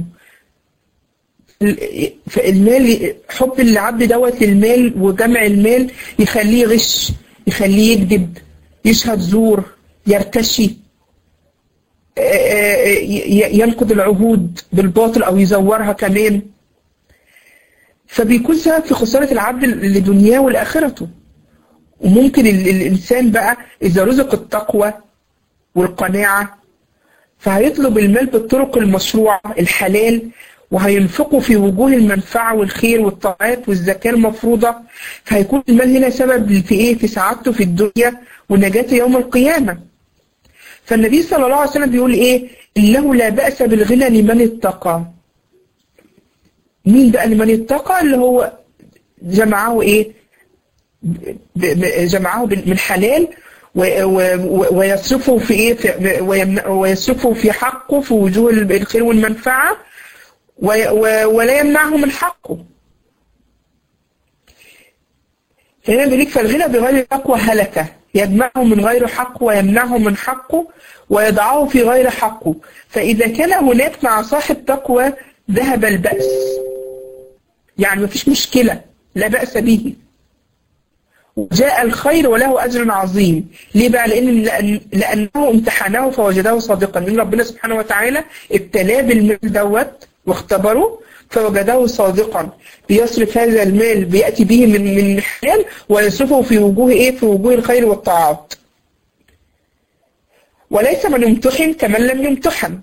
ال- فالمال حب العبد دوت للمال وجمع المال يخليه يغش يخليه يكذب يشهد زور يرتشي آه، آه، ي- ينقض العهود بالباطل او يزورها كمان فبيكون سبب في خسارة العبد لدنياه ولآخرته وممكن ال- الإنسان بقى إذا رزق التقوى والقناعة فهيطلب المال بالطرق المشروعة الحلال وهينفقه في وجوه المنفعة والخير والطاعات والزكاة المفروضة فهيكون المال هنا سبب في إيه في سعادته في الدنيا ونجاته يوم القيامة فالنبي صلى الله عليه وسلم بيقول إيه إنه لا بأس بالغنى لمن اتقى مين بقى لمن اتقى اللي هو جمعه إيه ب- ب- جمعه بال- من حلال و- و- و- ويصرفه في ايه في ويمنع- ويصرفه في حقه في وجوه الخير والمنفعه وي- و- ولا يمنعه من حقه فهنا بيقول لك فالغنى بغير تقوى هلكه يجمعه من غير حقه ويمنعه من حقه ويضعه في غير حقه فإذا كان هناك مع صاحب تقوى ذهب البأس يعني مفيش مشكلة لا بأس به وجاء الخير وله أجر عظيم ليه بقى لأن لأن لأنه امتحنه فوجده صادقا لأن ربنا سبحانه وتعالى ابتلاه بالمال دوت واختبره فوجده صادقا بيصرف هذا المال بيأتي به من من حلال ويصرفه في وجوه إيه في وجوه الخير والطاعات وليس من يمتحن كمن لم يمتحن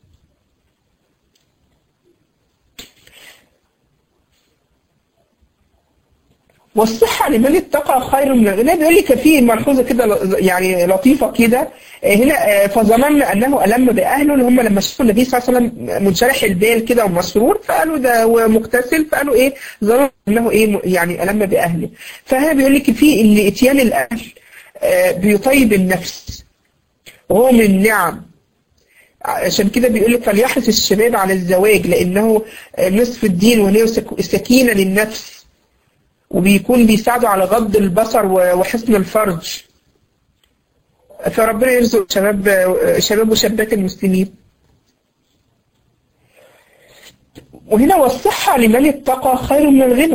والصحة لمن اتقى خير من الغنى بيقول لك في ملحوظة كده ل- يعني لطيفة كده آه، هنا آه، فظننا أنه ألم بأهله اللي هم لما شافوا النبي صلى الله عليه وسلم منشرح البال كده ومسرور فقالوا ده هو مغتسل فقالوا إيه ظننا أنه إيه م- يعني ألم بأهله فهنا بيقول لك في إن إتيان الأهل آه، بيطيب النفس وهو من النعم عشان كده بيقول لك فليحرص الشباب على الزواج لأنه آه، نصف الدين وهي سك- سكينة للنفس وبيكون بيساعدوا على غض البصر و- وحسن الفرج فربنا يرزق شباب شباب وشابات المسلمين وهنا والصحة لمن اتقى خير من الغنى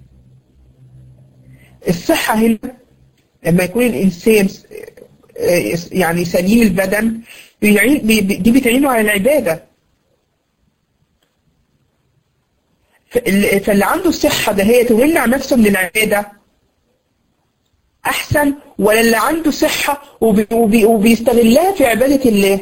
الصحة هنا لما يكون الإنسان آه، يعني سليم البدن بيعين بي- بي- دي بتعينه على العبادة فال- فاللي عنده الصحة دهيت ويمنع نفسه من العبادة أحسن ولا اللي عنده صحة وبي وبي وبيستغلها في عبادة الله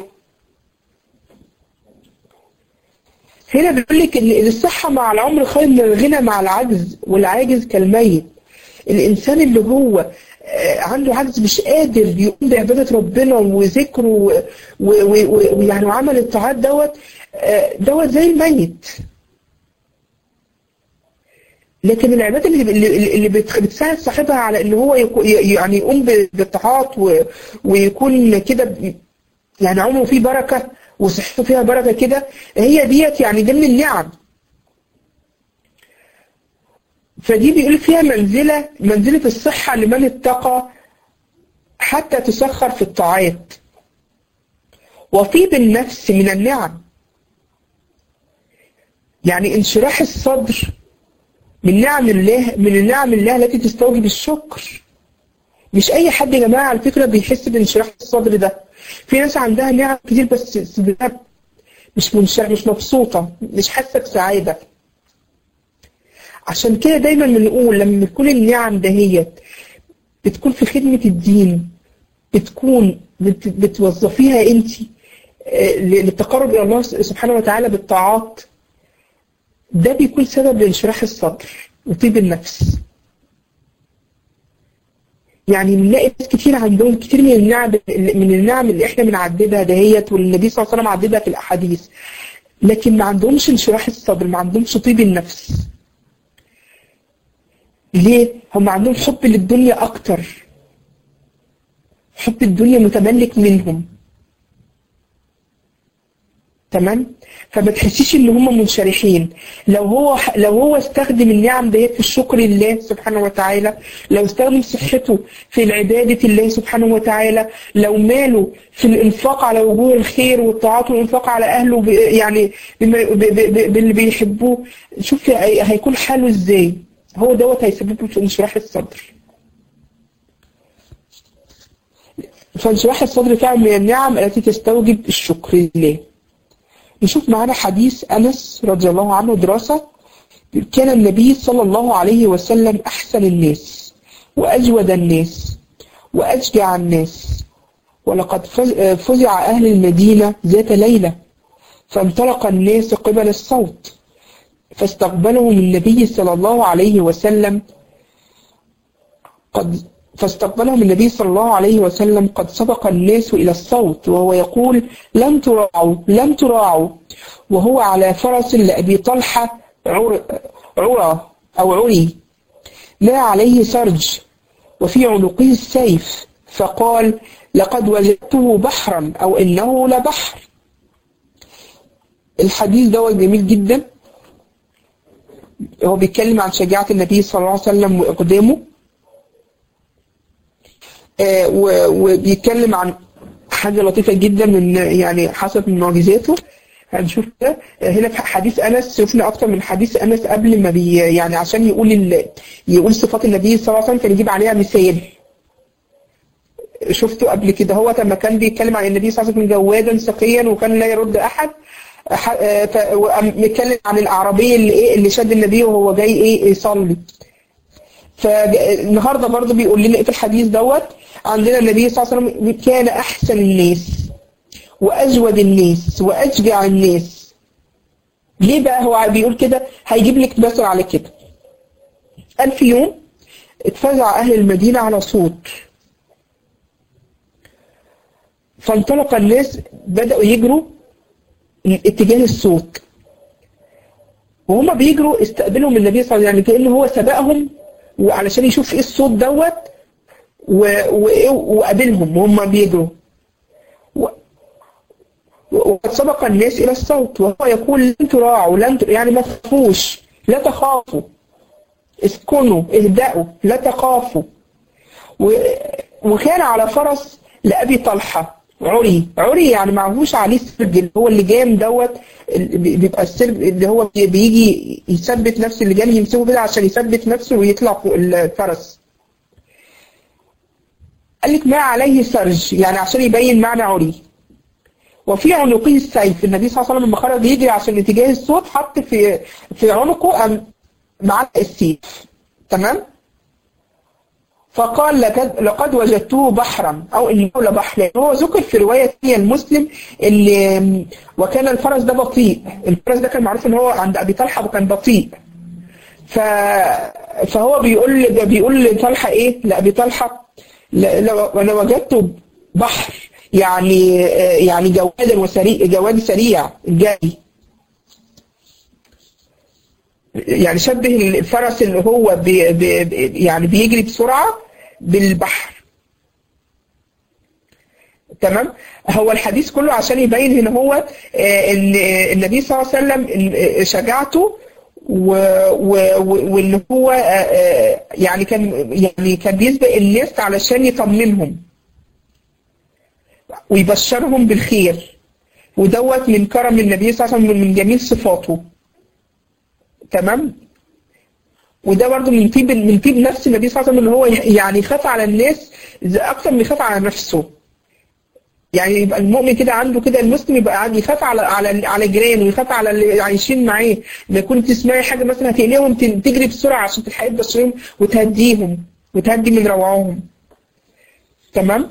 هنا بيقول لك ان الصحة مع العمر خير من الغنى مع العجز والعاجز كالميت الإنسان اللي هو آه، عنده عجز مش قادر يقوم بعبادة ربنا وذكره و- و- و- ويعني وعمل الطاعات دوت آه، دوت زي الميت لكن العبادة اللي اللي اللي بت- بتساعد صاحبها على ان هو يكو- ي- يعني يقوم ب- بالطاعات و- ويكون كده ب- يعني عمره فيه بركة وصحته فيها بركة كده هي ديت يعني ضمن النعم فدي بيقول فيها منزلة منزلة الصحة لمن اتقى حتى تسخر في الطاعات وطيب النفس من النعم يعني انشراح الصدر من نعم الله من نعم الله التي تستوجب الشكر مش اي حد يا جماعه على فكره بيحس بانشراح الصدر ده في ناس عندها نعم كتير بس صدرها مش منشرح مش مبسوطه مش حاسه بسعاده عشان كده دايما بنقول لما تكون النعم دهيت بتكون في خدمه الدين بتكون بت بتوظفيها انت للتقرب الى الله سبحانه وتعالى بالطاعات ده بيكون سبب لانشراح الصدر وطيب النفس يعني بنلاقي ناس كتير عندهم كتير من النعم من النعم اللي احنا بنعددها دهيت والنبي صلى الله عليه وسلم عددها في الاحاديث لكن ما عندهمش انشراح الصدر ما عندهمش طيب النفس ليه؟ هم عندهم حب للدنيا اكتر حب الدنيا متملك منهم تمام فما تحسيش ان هم منشرحين لو هو لو هو استخدم النعم ديت في الشكر لله سبحانه وتعالى لو استخدم صحته في العبادة الله سبحانه وتعالى لو ماله في الانفاق على وجوه الخير والطاعات والانفاق على اهله ب- يعني بما- ب- ب- ب- باللي بيحبوه شوف هي- هيكون حاله ازاي هو دوت هيسبب له في انشراح الصدر فانشراح الصدر فعلا من النعم التي تستوجب الشكر لله نشوف معانا حديث أنس رضي الله عنه دراسة كان النبي صلى الله عليه وسلم أحسن الناس وأجود الناس وأشجع الناس ولقد فزع أهل المدينة ذات ليلة فانطلق الناس قبل الصوت فاستقبلهم النبي صلى الله عليه وسلم قد فاستقبلهم النبي صلى الله عليه وسلم قد سبق الناس إلى الصوت وهو يقول لم تراعوا لم تراعوا وهو على فرس لأبي طلحة عر عرى أو عري لا عليه سرج وفي عنقه السيف فقال لقد وجدته بحرا أو إنه لبحر الحديث ده جميل جدا هو بيتكلم عن شجاعة النبي صلى الله عليه وسلم وإقدامه آه وبيتكلم عن حاجة لطيفة جدا من يعني حصلت من معجزاته هنشوف ده هنا في حديث انس شفنا اكتر من حديث انس قبل ما بي يعني عشان يقول ال... يقول صفات النبي صلى الله عليه وسلم كان يجيب عليها مثال شفته قبل كده هو لما كان بيتكلم عن النبي صلى الله عليه وسلم جوادا سقيا وكان لا يرد احد بيتكلم عن الاعرابي اللي ايه اللي شد النبي وهو جاي ايه يصلي فالنهارده برضه بيقول لنا في الحديث دوت عندنا النبي صلى الله عليه وسلم كان احسن الناس واجود الناس واشجع الناس ليه بقى هو بيقول كده هيجيب لك مثل على كده قال في يوم اتفزع اهل المدينه على صوت فانطلق الناس بدأوا يجروا اتجاه الصوت وهما بيجروا استقبلهم النبي صلى الله عليه وسلم يعني كأنه هو سبقهم وعلشان يشوف ايه الصوت دوت وقابلهم وهم بيجروا وقد سبق الناس إلى الصوت وهو يقول لن تراعوا لن يعني ما تخافوش لا تخافوا اسكنوا اهدأوا لا تخافوا وكان على فرس لأبي طلحة عري عري يعني معهوش عليه سرج اللي هو اللجام دوت بيبقى السرج اللي هو بيجي يثبت نفسه اللجام يمسكه كده عشان يثبت نفسه ويطلع فوق الفرس قال لك ما عليه سرج يعني عشان يبين معنى عري وفي عنقه السيف النبي صلى الله عليه وسلم لما خرج يجري عشان اتجاه الصوت حط في في عنقه معلق السيف تمام فقال لقد, لقد وجدته بحرا او انه لبحر لان هو ذكر في روايه ثانيه المسلم اللي وكان الفرس ده بطيء الفرس ده كان معروف ان هو عند ابي طلحه وكان بطيء ف فهو بيقول بيقول لطلحه ايه لابي طلحه لو انا وجدته بحر يعني يعني جوادا وسريع جواد سريع جاي يعني شبه الفرس اللي هو بي بي يعني بيجري بسرعة بالبحر تمام هو الحديث كله عشان يبين هنا هو ان النبي صلى الله عليه وسلم شجاعته وان هو يعني كان يعني كان بيسبق الناس علشان يطمنهم ويبشرهم بالخير ودوت من كرم النبي صلى الله عليه وسلم من جميل صفاته تمام وده برضه من طيب من طيب نفس النبي صلى الله عليه وسلم ان هو يعني يخاف على الناس اكتر من يخاف على نفسه يعني يبقى المؤمن كده عنده كده المسلم يبقى عنده يخاف على على على جيرانه ويخاف على اللي عايشين معاه لما كنت تسمعي حاجه مثلا هتقلقهم تجري بسرعه عشان تلحقي تبشرهم وتهديهم وتهدي من روعهم تمام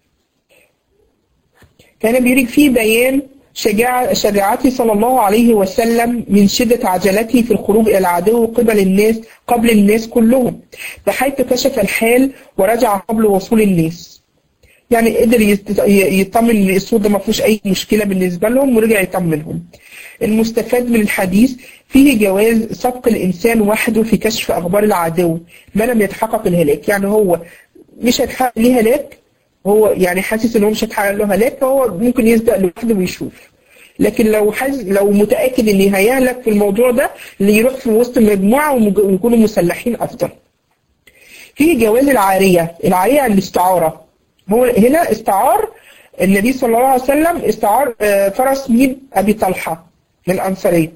كان بيريد فيه بيان شجاع شجاعته صلى الله عليه وسلم من شدة عجلته في الخروج إلى العدو قبل الناس قبل الناس كلهم بحيث كشف الحال ورجع قبل وصول الناس يعني قدر يطمن ان الصوت ده ما فيهوش اي مشكله بالنسبه لهم ورجع يطمنهم. المستفاد من الحديث فيه جواز سبق الانسان وحده في كشف اخبار العدو ما لم يتحقق الهلاك، يعني هو مش هيتحقق ليه هلاك هو يعني حاسس ان هو مش هيتحقق له هلاك فهو ممكن يسبق لوحده ويشوف. لكن لو حز لو متاكد ان هيهلك في الموضوع ده اللي يروح في وسط مجموعه ويكونوا مسلحين افضل. فيه جواز العاريه، العاريه الاستعاره هو هنا استعار النبي صلى الله عليه وسلم استعار فرس مين أبي طلحة من الأنصارية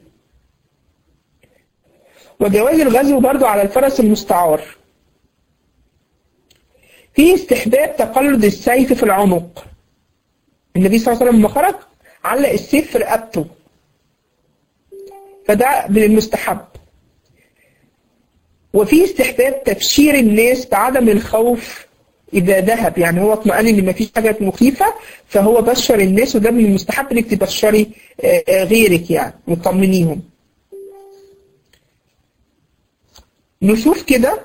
وجواز الغزو برضو على الفرس المستعار في استحباب تقلد السيف في العنق النبي صلى الله عليه وسلم لما خرج علق السيف في رقبته فده من المستحب وفي استحباب تبشير الناس بعدم الخوف إذا ذهب يعني هو اطمأن إن مفيش حاجة مخيفة فهو بشر الناس وده من المستحب إنك تبشري غيرك يعني وتطمنيهم نشوف كده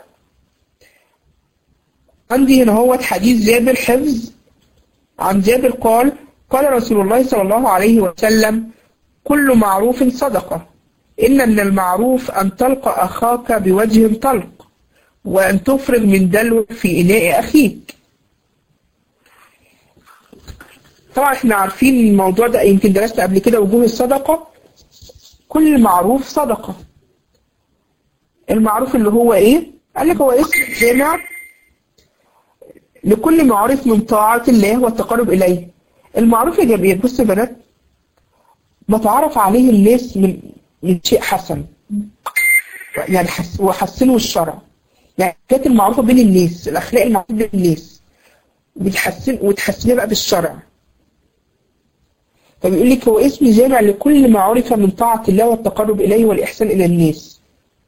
عندي هنا هو حديث جابر حفظ عن جابر قال قال رسول الله صلى الله عليه وسلم كل معروف صدقة إن من المعروف أن تلقى أخاك بوجه طلق وأن تفرغ من دلو في إناء أخيك طبعا احنا عارفين الموضوع ده يمكن درسنا قبل كده وجوه الصدقة كل معروف صدقة المعروف اللي هو ايه قال لك هو اسم جامع لكل معروف من طاعة الله والتقرب إليه المعروف يا جميل بصوا يا بنات بتعرف عليه الناس من من شيء حسن يعني حس وحسنوا الشرع يعني الحاجات المعروفة بين الناس الأخلاق المعروفة بين الناس بتحسن وتحسنها بقى بالشرع فبيقول لك هو اسم جامع لكل ما عرف من طاعة الله والتقرب إليه والإحسان إلى الناس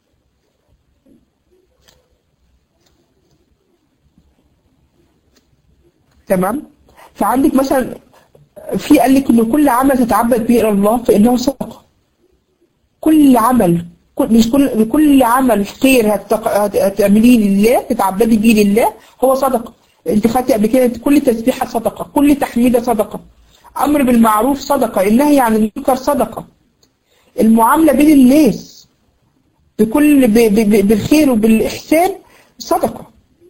تمام فعندك مثلا في قال لك ان كل عمل تتعبد به الى الله فانه صدقه كل عمل كل مش كل كل عمل خير هتق... هتعمليه لله تتعبدي بيه لله هو صدقه انت خدتي قبل كده كل تسبيحه صدقه كل تحميده صدقه امر بالمعروف صدقه النهي عن المنكر صدقه المعامله بين الناس بكل ب... ب... بالخير وبالاحسان صدقه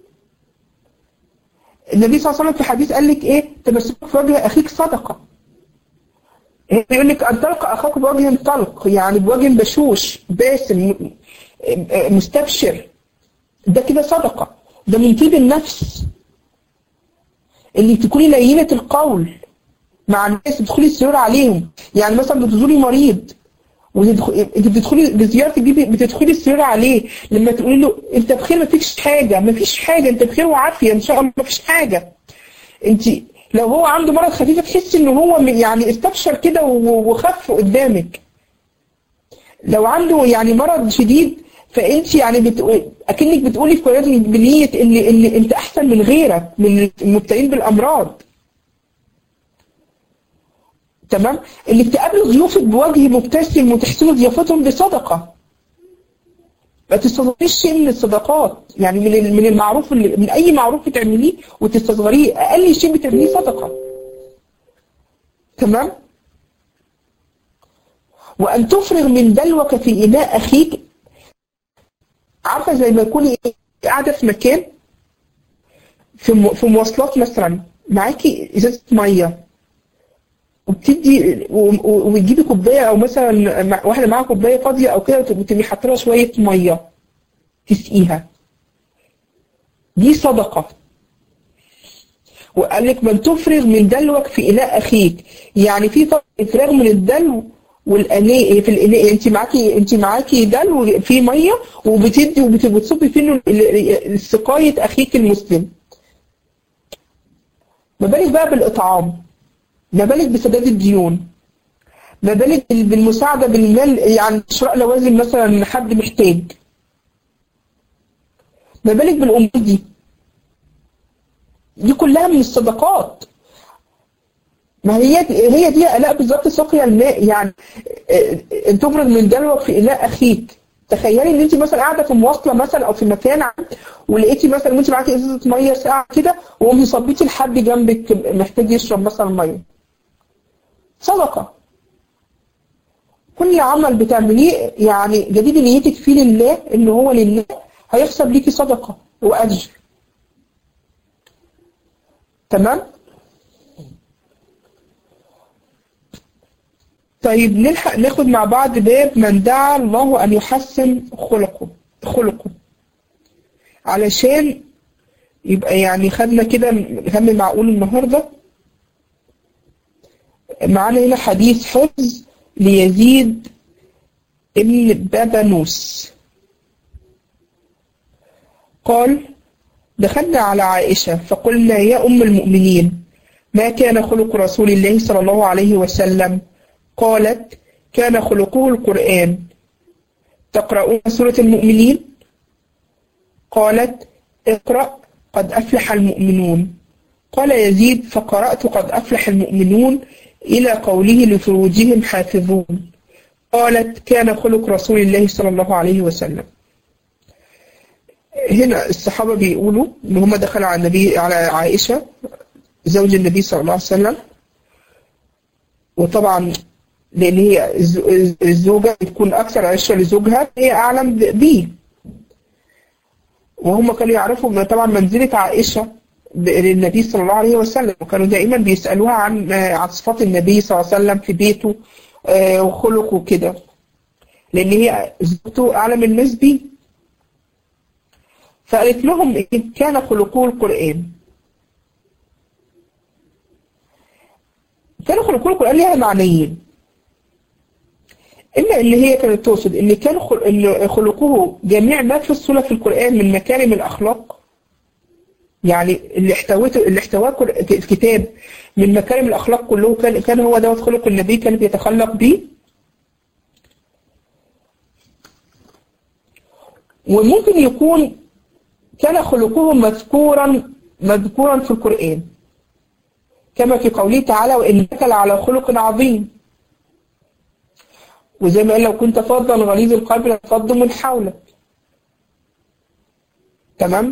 النبي صلى الله عليه وسلم في حديث قال لك ايه تمسكك في وجه اخيك صدقه يقول لك ان تلقى اخاك بوجه طلق يعني بوجه بشوش باسم مستبشر ده كده صدقه ده من طيب النفس اللي تكوني لينه القول مع الناس بتدخلي السرور عليهم يعني مثلا بتزوري مريض انت بتدخلي بزياره تجيبي بتدخلي السرير عليه لما تقولي له انت بخير ما فيش حاجه ما فيش حاجه انت بخير وعافيه ان شاء الله ما فيش حاجه انت لو هو عنده مرض خفيف تحسي ان هو يعني استبشر كده وخف قدامك لو عنده يعني مرض شديد فانت يعني بتقول اكنك بتقولي في قراري بنيه ان ان انت احسن من غيرك من المبتلين بالامراض تمام اللي بتقابلوا ضيوفك بوجه مبتسم وتحسنوا ضيافتهم بصدقه ما تستصغريش شيء من الصدقات يعني من من المعروف اللي من اي معروف بتعمليه وتستصغريه اقل شيء بتعمليه صدقه تمام وان تفرغ من دلوك في اناء اخيك عارفه زي ما تكوني قاعده في مكان في في مواصلات مثلا معاكي ازازه ميه وبتدي وبتجيبي كوبايه او مثلا واحده معاها كوبايه فاضيه او كده وتبقي حاطه لها شويه ميه تسقيها دي صدقه وقال لك من تفرغ من دلوك في اناء اخيك يعني في فرق افراغ من الدلو والاناء في الاناء انت معاكي انت معاكي دلو فيه ميه وبتدي وبتصبي فيه سقايه اخيك المسلم ما بالك بقى بالاطعام ما بالك بسداد الديون ما بالك بالمساعدة بالمال يعني شراء لوازم مثلا حد محتاج ما بالك بالأمور دي دي كلها من الصدقات ما هي هي دي الاء بالظبط سقيا الماء يعني ان تفرغ من دلوك في اناء اخيك تخيلي ان انت مثلا قاعده في مواصله مثلا او في مكان ولقيتي مثلا وانت معاكي ازازه ميه ساقعه كده وقومي صبيتي لحد جنبك محتاج يشرب مثلا ميه صدقة كل عمل بتعمليه يعني جديد نيتك فيه لله ان هو لله هيحسب ليكي صدقة واجر تمام طيب نلحق ناخد مع بعض باب من دعا الله ان يحسن خلقه خلقه علشان يبقى يعني خدنا كده هم معقول النهارده معانا هنا حديث حفظ ليزيد ابن بابنوس قال دخلنا على عائشة فقلنا يا أم المؤمنين ما كان خلق رسول الله صلى الله عليه وسلم قالت كان خلقه القرآن تقرؤون سورة المؤمنين قالت اقرأ قد أفلح المؤمنون قال يزيد فقرأت قد أفلح المؤمنون إلى قوله لفروجهم حافظون قالت كان خلق رسول الله صلى الله عليه وسلم هنا الصحابة بيقولوا إن هم دخلوا على النبي على عائشة زوج النبي صلى الله عليه وسلم وطبعا لأن هي الزوجة بتكون أكثر عشرة لزوجها هي أعلم بيه وهم كانوا يعرفوا طبعا منزلة عائشة للنبي صلى الله عليه وسلم وكانوا دائما بيسألوها عن عن صفات النبي صلى الله عليه وسلم في بيته وخلقه وكده لأن هي زوجته أعلم الناس بيه فقالت لهم إيه كان خلقه القرآن كان خلقه القرآن ليها معنيين إما إن هي كانت تقصد إن كان خل... إن خلقه جميع ما في الصورة في القرآن من مكارم الأخلاق يعني اللي احتوته اللي احتواه الكتاب من مكارم الأخلاق كله كان كان هو دوت خلق النبي كان بيتخلق بيه وممكن يكون كان خلقه مذكورا مذكورا في القرآن كما في قوله تعالى وإنك لعلى خلق عظيم وزي ما قال لو كنت فظا غليظ القلب لانفضوا من حولك تمام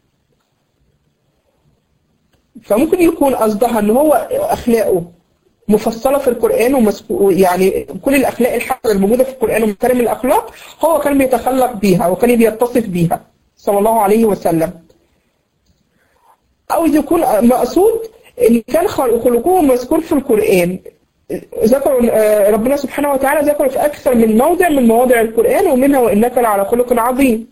فممكن يكون قصدها ان هو اخلاقه مفصله في القران ومسكو يعني كل الاخلاق الحسنه الموجوده في القران ومكارم الاخلاق هو كان بيتخلق بيها وكان بيتصف بيها صلى الله عليه وسلم او يكون مقصود ان كان خلقه مذكور في القران ذكر ربنا سبحانه وتعالى ذكر في أكثر من موضع من مواضع القرآن ومنها وإنك لعلى خلق عظيم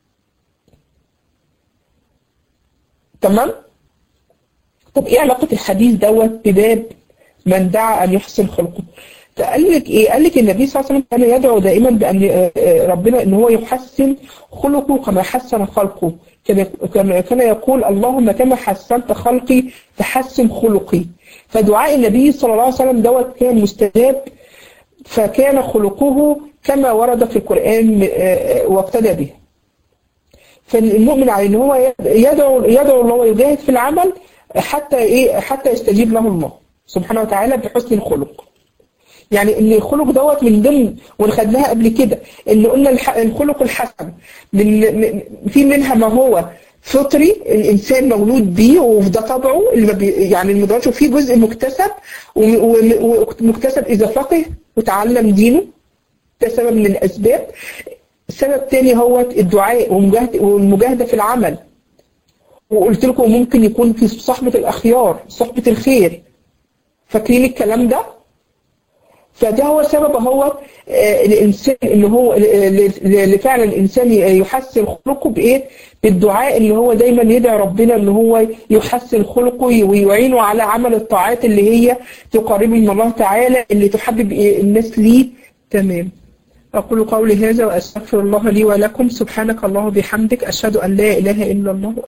تمام؟ طب إيه علاقة الحديث دوت بباب من دعا أن يحسن خلقه؟ فقال لك إيه؟ قال لك النبي صلى الله عليه وسلم كان يدعو دائما بأن ربنا إن هو يحسن خلقه كما حسن خلقه كان يقول اللهم كما حسنت خلقي فحسن خلقي فدعاء النبي صلى الله عليه وسلم دوت كان مستجاب فكان خلقه كما ورد في القرآن واقتدى به فالمؤمن عليه ان هو يدعو يدعو الله ويجاهد في العمل حتى ايه حتى يستجيب له الله سبحانه وتعالى بحسن الخلق يعني ان الخلق دوت من ضمن ونخدناها قبل كده ان قلنا الخلق الحسن من في منها ما هو فطري الانسان مولود بيه وده طبعه اللي بي يعني المدرج وفيه جزء مكتسب ومكتسب اذا فقه وتعلم دينه ده سبب من الاسباب سبب تاني هو الدعاء والمجاهده في العمل وقلت لكم ممكن يكون في صحبه الاخيار صحبه الخير فاكرين الكلام ده فده هو سبب هو الانسان ان هو اللي فعلا الانسان يحسن خلقه بايه؟ بالدعاء اللي هو دايما يدعي ربنا ان هو يحسن خلقه ويعينه على عمل الطاعات اللي هي تقربه من الله تعالى اللي تحبب الناس ليه تمام. أقول قولي هذا وأستغفر الله لي ولكم سبحانك الله وبحمدك أشهد أن لا إله إلا الله